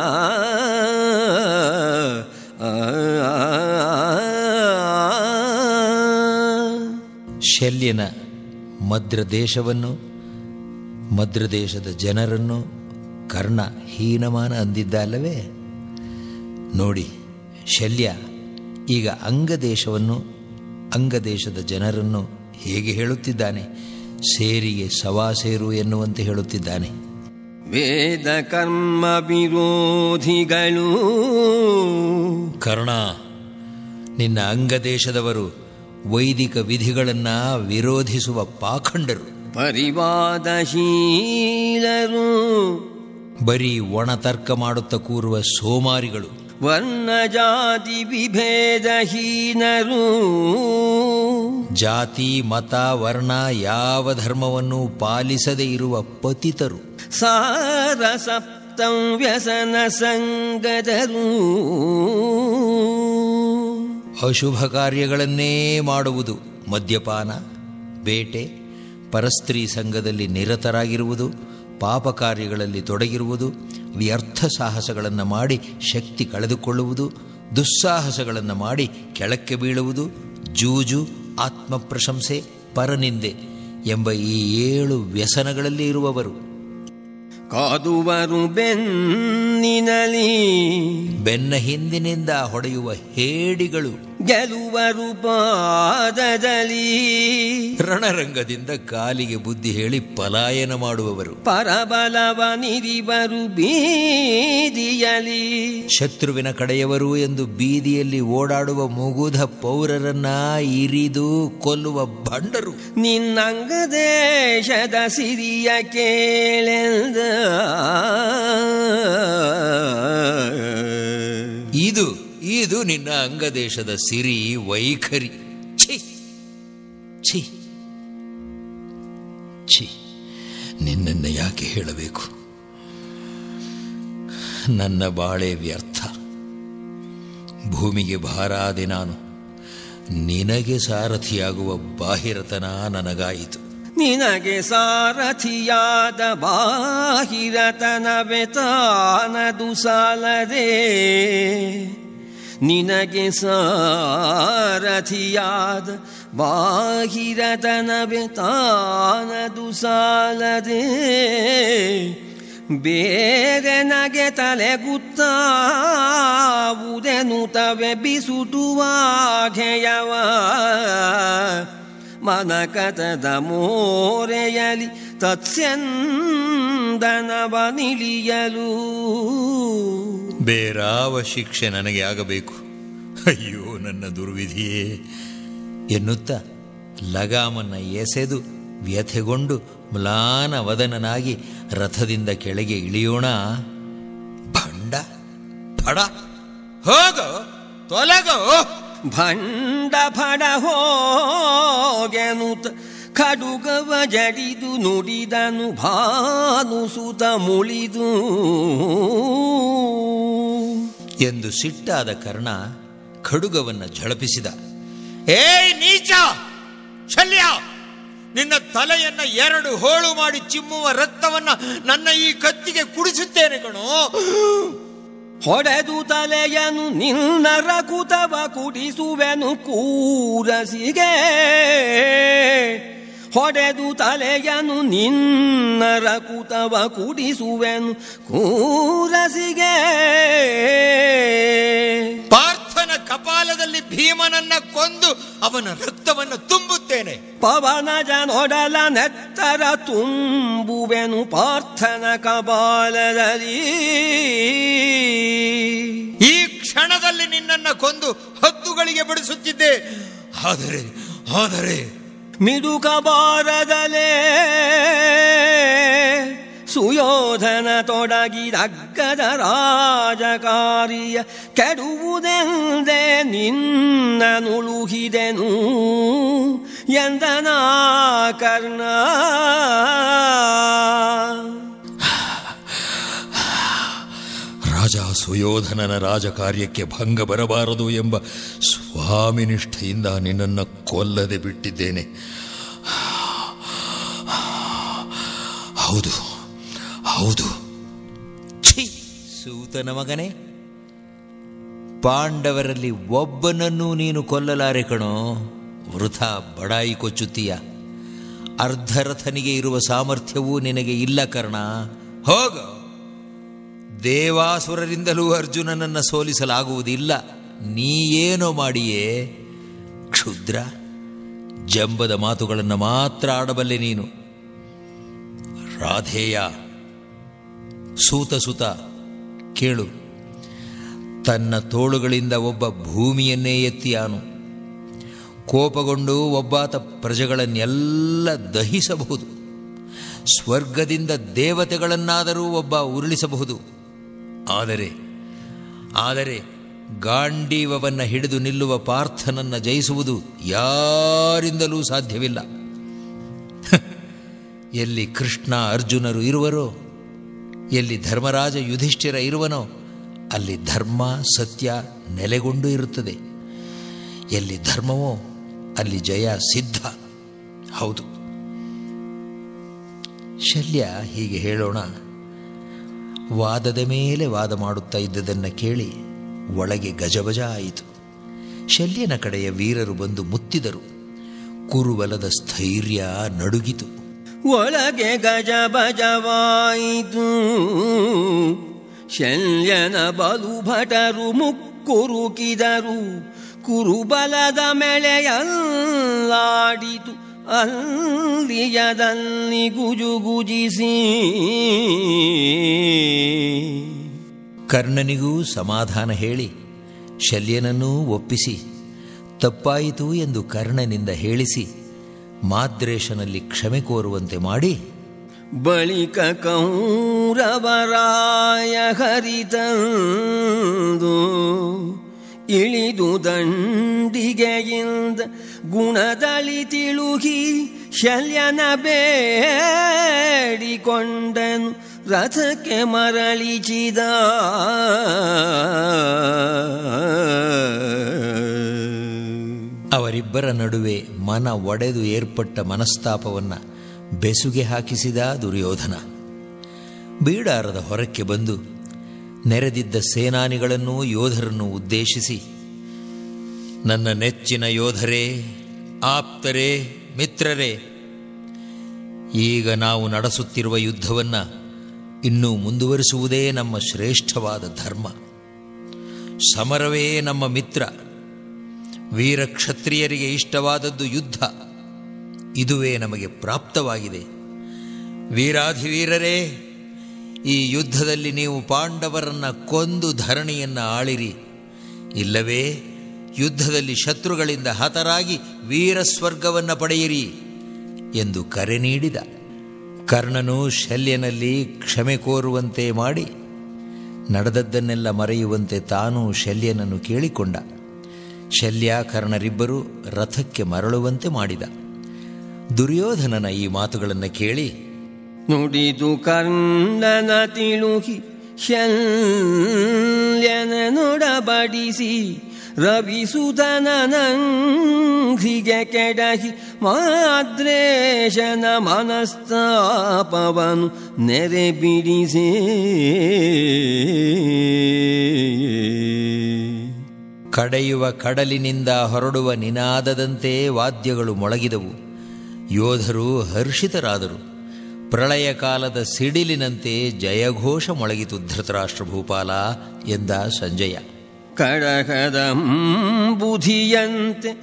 ಶಲ್ಯನ ಮದ್ರ ದೇಶವನ್ನು ಮದ್ರ ದೇಶದ ಜನರನ್ನು ಕರ್ಣ ಹೀನಮಾನ ಅಂದಿದ್ದ ಅಲ್ಲವೇ ನೋಡಿ ಶಲ್ಯ ಈಗ ಅಂಗದೇಶವನ್ನು ಅಂಗದೇಶದ ಜನರನ್ನು ಹೇಗೆ ಹೇಳುತ್ತಿದ್ದಾನೆ ಸೇರಿಗೆ ಸವಾಸೇರು ಎನ್ನುವಂತೆ ಹೇಳುತ್ತಿದ್ದಾನೆ ವೇದ ಕರ್ಮ ವಿರೋಧಿಗಳು ಕರ್ಣ ನಿನ್ನ ಅಂಗದೇಶದವರು ವೈದಿಕ ವಿಧಿಗಳನ್ನು ವಿರೋಧಿಸುವ ಪಾಖಂಡರು ಪರಿವಾದಶೀಲರು ಬರೀ ಒಣತರ್ಕ ಮಾಡುತ್ತಾ ಕೂರುವ ಸೋಮಾರಿಗಳು ವರ್ಣ ಜಾತಿ ವಿಭೇದಹೀನರು ಜಾತಿ ಮತ ವರ್ಣ ಯಾವ ಧರ್ಮವನ್ನು ಪಾಲಿಸದೇ ಇರುವ ಪತಿತರು ಸಾರ ಸಪ್ತ ಮಾರುತಂ ವ್ಯಸನ ಸಂಗದರು ಅಶುಭ ಕಾರ್ಯಗಳನ್ನೇ ಮಾಡುವುದು ಮದ್ಯಪಾನ ಬೇಟೆ ಪರಸ್ತ್ರೀ ಸಂಘದಲ್ಲಿ ನಿರತರಾಗಿರುವುದು ಪಾಪ ಕಾರ್ಯಗಳಲ್ಲಿ ತೊಡಗಿರುವುದು ವ್ಯರ್ಥ ಸಾಹಸಗಳನ್ನು ಮಾಡಿ ಶಕ್ತಿ ಕಳೆದುಕೊಳ್ಳುವುದು ದುಸ್ಸಾಹಸಗಳನ್ನು ಮಾಡಿ ಕೆಳಕ್ಕೆ ಬೀಳುವುದು ಜೂಜು ಆತ್ಮಪ್ರಶಂಸೆ ಪರನಿಂದೆ ಎಂಬ ಈ ಏಳು ವ್ಯಸನಗಳಲ್ಲಿ ಇರುವವರು ಕಾದುವರು ಬೆನ್ನಿನಲಿ ಬೆನ್ನ ಹಿಂದಿನಿಂದ ಹೊಡೆಯುವ ಹೇಡಿಗಳು ಗೆಲುವರು ಪಾದದಲ್ಲಿ ರಣರಂಗದಿಂದ ಕಾಲಿಗೆ ಬುದ್ಧಿ ಹೇಳಿ ಪಲಾಯನ ಮಾಡುವವರು ಪರಬಲವ ನಿರಿವರು ಬೀದಿಯಲಿ ಶತ್ರುವಿನ ಕಡೆಯವರು ಎಂದು ಬೀದಿಯಲ್ಲಿ ಓಡಾಡುವ ಮುಗುಧ ಪೌರರನ್ನ ಇರಿದು ಕೊಲ್ಲುವ ಭಂಡರು ನಿನ್ನಂಗ ದೇಶದ ಸಿರಿಯ ಕೇಳೆಂದ ಇದು ಇದು ನಿನ್ನ ಅಂಗದೇಶದ ಸಿರಿ ವೈಖರಿ ಛಿ ಛಿ ಛಿ ನಿನ್ನನ್ನು ಯಾಕೆ ಹೇಳಬೇಕು ನನ್ನ ಬಾಳೆ ವ್ಯರ್ಥ ಭೂಮಿಗೆ ಭಾರಾದೆ ನಾನು ನಿನಗೆ ಸಾರಥಿಯಾಗುವ ಬಾಹಿರತನ ನನಗಾಯಿತು ನಿನಗೆ ಸಾರಥಿಯಾದ ಬಾಹಿರತನವೆ ತಾನದು ಸಾಲದೆ ನಿನಗೆ ಸಾರಥಿಯಾದ ಬಾಹಿರತನವೆ ತಾನದು ಸಾಲದೆ ಬೇರೆ ನಗೆ ತಲೆಗುತ್ತಾವುದೆನು ತವೆ ಬಿಸುಟುವಾಘೆಯವ ಮನಕತದ ಮೋರೆಯಲಿ ತತ್ಸ್ಯಂದನವ ನಿಲಿಯಲು ಬೇರಾವ ಶಿಕ್ಷೆ ನನಗೆ ಆಗಬೇಕು ಅಯ್ಯೋ ನನ್ನ ದುರ್ವಿಧಿಯೇ ಎನ್ನುತ್ತಾ ಲಗಾಮನ್ನ ಎಸೆದು ವ್ಯಥೆಗೊಂಡು ಮ್ಲಾನ ವದನನಾಗಿ ರಥದಿಂದ ಕೆಳಗೆ ಇಳಿಯೋಣ ಭಂಡ ಫಡ ಹೋಗೋ ತೊಲಗೋ ಭಂಡ ಫಡ ಹೋಗೆನುತ ಖಡುಗವ ಜಡಿದು ನುಡಿದನು ಭಾನುಸುತ ಮುಳಿದು ಎಂದು ಸಿಟ್ಟಾದ ಕರ್ಣ ಖಡುಗವನ್ನ ಝಳಪಿಸಿದ ಏಯ್ ನೀಚ ಶಲ್ಯ ನಿನ್ನ ತಲೆಯನ್ನ ಎರಡು ಹೋಳು ಮಾಡಿ ಚಿಮ್ಮುವ ರಕ್ತವನ್ನ ನನ್ನ ಈ ಕತ್ತಿಗೆ ಕುಡಿಸುತ್ತೇನೆ ಕಣೋ ಹೊಡೆದು ತಲೆಯನು ನಿನ್ನ ರಕುತವ ಕುಡಿಸುವೆನು ಕೂರಸಿಗೆ ಹೊಡೆದು ತಲೆಯನು ನಿನ್ನ ರಕುತವ ಕುಡಿಸುವೆನು ಕೂರಸಿಗೆ ಪಾರ್ಥನ ಕಪಾಲದಲ್ಲಿ ಭೀಮನನ್ನ ಕೊಂದು ಅವನ ರಕ್ತವನ್ನ ತುಂಬುತ್ತೇನೆ ಪವನ ಜನೊಡಲ ನೆತ್ತರ ತುಂಬುವೆನು ಪಾರ್ಥನ ಕಪಾಲದಲ್ಲಿ ಈ ಕ್ಷಣದಲ್ಲಿ ನಿನ್ನನ್ನ ಕೊಂದು ಹದ್ದುಗಳಿಗೆ ಬಡಿಸುತ್ತಿದ್ದೆ ಆದರೆ ಆದರೆ ಮಿಡುಕ ಬಾರದಲೇ ಸುಯೋಧನ ತೊಡಗಿದಗ್ಗದ ರಾಜಕಾರಿಯ ಕೆಡುವುದೆಂದೇ ನಿನ್ನ ನುಳುಹಿದೆನು ಎಂದನ ಕರ್ಣ ರಾಜ ಸುಯೋಧನನ ರಾಜಕಾರ್ಯಕ್ಕೆ ಭಂಗ ಬರಬಾರದು ಎಂಬ ಸ್ವಾಮಿನಿಷ್ಠೆಯಿಂದ ನಿನ್ನನ್ನು ಕೊಲ್ಲದೆ ಬಿಟ್ಟಿದ್ದೇನೆ ಹೌದು ಹೌದು ಛೀ ಸೂತನ ಮಗನೇ ಪಾಂಡವರಲ್ಲಿ ಒಬ್ಬನನ್ನೂ ನೀನು ಕೊಲ್ಲಲಾರೆ ಕಣೋ ವೃಥ ಬಡಾಯಿ ಕೊಚ್ಚುತ್ತೀಯ ಅರ್ಧರಥನಿಗೆ ಇರುವ ಸಾಮರ್ಥ್ಯವೂ ನಿನಗೆ ಇಲ್ಲ ಕರ್ಣ ಹೋಗ ದೇವಾಸುರರಿಂದಲೂ ಅರ್ಜುನನನ್ನು ಸೋಲಿಸಲಾಗುವುದಿಲ್ಲ ನೀ ಏನೋ ಮಾಡಿಯೇ ಕ್ಷುದ್ರ ಜಂಬದ ಮಾತುಗಳನ್ನು ಮಾತ್ರ ಆಡಬಲ್ಲೆ ನೀನು ರಾಧೇಯ ಸೂತ ಸುತ ಕೇಳು ತನ್ನ ತೋಳುಗಳಿಂದ ಒಬ್ಬ ಭೂಮಿಯನ್ನೇ ಎತ್ತಿಯಾನು ಕೋಪಗೊಂಡು ಒಬ್ಬಾತ ಪ್ರಜೆಗಳನ್ನೆಲ್ಲ ದಹಿಸಬಹುದು ಸ್ವರ್ಗದಿಂದ ದೇವತೆಗಳನ್ನಾದರೂ ಒಬ್ಬ ಉರುಳಿಸಬಹುದು ಆದರೆ ಆದರೆ ಗಾಂಡೀವವನ್ನು ಹಿಡಿದು ನಿಲ್ಲುವ ಪಾರ್ಥನನ್ನ ಜಯಿಸುವುದು ಯಾರಿಂದಲೂ ಸಾಧ್ಯವಿಲ್ಲ ಎಲ್ಲಿ ಕೃಷ್ಣ ಅರ್ಜುನರು ಇರುವರೋ ಎಲ್ಲಿ ಧರ್ಮರಾಜ ಯುಧಿಷ್ಠಿರ ಇರುವನೋ ಅಲ್ಲಿ ಧರ್ಮ ಸತ್ಯ ನೆಲೆಗೊಂಡು ಇರುತ್ತದೆ ಎಲ್ಲಿ ಧರ್ಮವೋ ಅಲ್ಲಿ ಜಯ ಸಿದ್ಧ ಹೌದು ಶಲ್ಯ ಹೀಗೆ ಹೇಳೋಣ ವಾದದ ಮೇಲೆ ವಾದ ಮಾಡುತ್ತಾ ಇದ್ದದನ್ನು ಕೇಳಿ ಒಳಗೆ ಗಜಬಜ ಆಯಿತು ಶಲ್ಯನ ಕಡೆಯ ವೀರರು ಬಂದು ಮುತ್ತಿದರು ಕುರುಬಲದ ಸ್ಥೈರ್ಯ ನಡುಗಿತು ಒಳಗೆ ಗಜ ಬಜವಾಯಿತು ಶಲ್ಯನ ಬಲು ಭಟರು ಮುಕ್ಕುರುಕಿದರು ಕುರುಬಲದ ಮೆಳೆಯಲ್ಲಾಡಿತು ಅಲ್ಲಿಯದಲ್ಲಿ ಗುಜುಗುಜಿಸಿ ಕರ್ಣನಿಗೂ ಸಮಾಧಾನ ಹೇಳಿ ಶಲ್ಯನನ್ನೂ ಒಪ್ಪಿಸಿ ತಪ್ಪಾಯಿತು ಎಂದು ಕರ್ಣನಿಂದ ಹೇಳಿಸಿ ಮಾದ್ರೇಶನಲ್ಲಿ ಕ್ಷಮೆ ಕೋರುವಂತೆ ಮಾಡಿ ಬಳಿಕ ಕೌರವರಾಯ ಹರಿತಂದು ಇಳಿದು ದಂಡಿಗೆಯಿಂದ ಗುಣದಳಿ ತಿಳುಗಿ ಶಲ್ಯನ ಬೇಡಿಕೊಂಡನು ರಥಕ್ಕೆ ಮರಳಿಚಿದ ಅವರಿಬ್ಬರ ನಡುವೆ ಮನ ಒಡೆದು ಏರ್ಪಟ್ಟ ಮನಸ್ತಾಪವನ್ನು ಬೆಸುಗೆ ಹಾಕಿಸಿದ ದುರ್ಯೋಧನ ಬೀಡಾರದ ಹೊರಕ್ಕೆ ಬಂದು ನೆರೆದಿದ್ದ ಸೇನಾನಿಗಳನ್ನೂ ಯೋಧರನ್ನು ಉದ್ದೇಶಿಸಿ ನನ್ನ ನೆಚ್ಚಿನ ಯೋಧರೇ ಆಪ್ತರೇ ಮಿತ್ರರೇ ಈಗ ನಾವು ನಡೆಸುತ್ತಿರುವ ಯುದ್ಧವನ್ನು ಇನ್ನೂ ಮುಂದುವರಿಸುವುದೇ ನಮ್ಮ ಶ್ರೇಷ್ಠವಾದ ಧರ್ಮ ಸಮರವೇ ನಮ್ಮ ಮಿತ್ರ ವೀರ ಕ್ಷತ್ರಿಯರಿಗೆ ಇಷ್ಟವಾದದ್ದು ಯುದ್ಧ ಇದುವೇ ನಮಗೆ ಪ್ರಾಪ್ತವಾಗಿದೆ ವೀರಾಧಿವೀರರೇ ಈ ಯುದ್ಧದಲ್ಲಿ ನೀವು ಪಾಂಡವರನ್ನ ಕೊಂದು ಧರಣಿಯನ್ನು ಆಳಿರಿ ಇಲ್ಲವೇ ಯುದ್ಧದಲ್ಲಿ ಶತ್ರುಗಳಿಂದ ಹತರಾಗಿ ವೀರಸ್ವರ್ಗವನ್ನು ಪಡೆಯಿರಿ ಎಂದು ಕರೆ ನೀಡಿದ ಕರ್ಣನು ಶಲ್ಯನಲ್ಲಿ ಕ್ಷಮೆ ಕೋರುವಂತೆ ಮಾಡಿ ನಡೆದದ್ದನ್ನೆಲ್ಲ ಮರೆಯುವಂತೆ ತಾನೂ ಶಲ್ಯನನ್ನು ಕೇಳಿಕೊಂಡ ಶಲ್ಯ ಕರ್ಣರಿಬ್ಬರೂ ರಥಕ್ಕೆ ಮರಳುವಂತೆ ಮಾಡಿದ ದುರ್ಯೋಧನನ ಈ ಮಾತುಗಳನ್ನು ಕೇಳಿ ನುಡಿದು ಕರ್ಣನ ತಿಳುಹಿ ಶಲ್ಯನ ನುಡಬಡಿಸಿ ರವಿಸುತನ ನಂಘ್ರಿಗೆ ಕೆಡಹಿ ಮಾದ್ರೇಶನ ಮನಸ್ತಾಪವನು ನೆರೆ ಬಿಡಿಸೇ ಕಡೆಯುವ ಕಡಲಿನಿಂದ ಹೊರಡುವ ನಿನಾದದಂತೆ ವಾದ್ಯಗಳು ಮೊಳಗಿದವು ಯೋಧರು ಹರ್ಷಿತರಾದರು ಪ್ರಳಯ ಕಾಲದ ಸಿಡಿಲಿನಂತೆ ಜಯಘೋಷ ಮೊಳಗಿತು ಧೃತರಾಷ್ಟ್ರ ಭೂಪಾಲ ಎಂದ ಸಂಜಯ ಕಡಕದ ಬುಧಿಯಂತೆ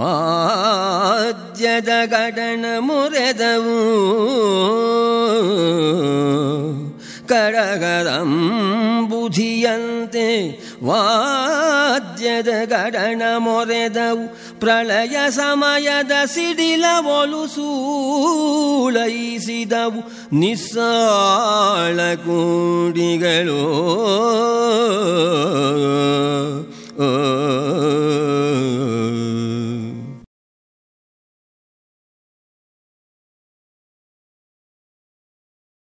ವಾದ್ಯದ ಗಡಣ ಮುರೆದವು ಕಡಗದ ಬುಧಿಯಂತೆ ವಾದ್ಯದ ಗಡಣ ಮೊರೆದವು ಪ್ರಳಯ ಸಮಯದ ಸಿಡಿಲ ಒಲುಸೂಳೈಸಿದವು ನಿಸ್ಸಾಳ ಕೂಡಿಗಳು ಓ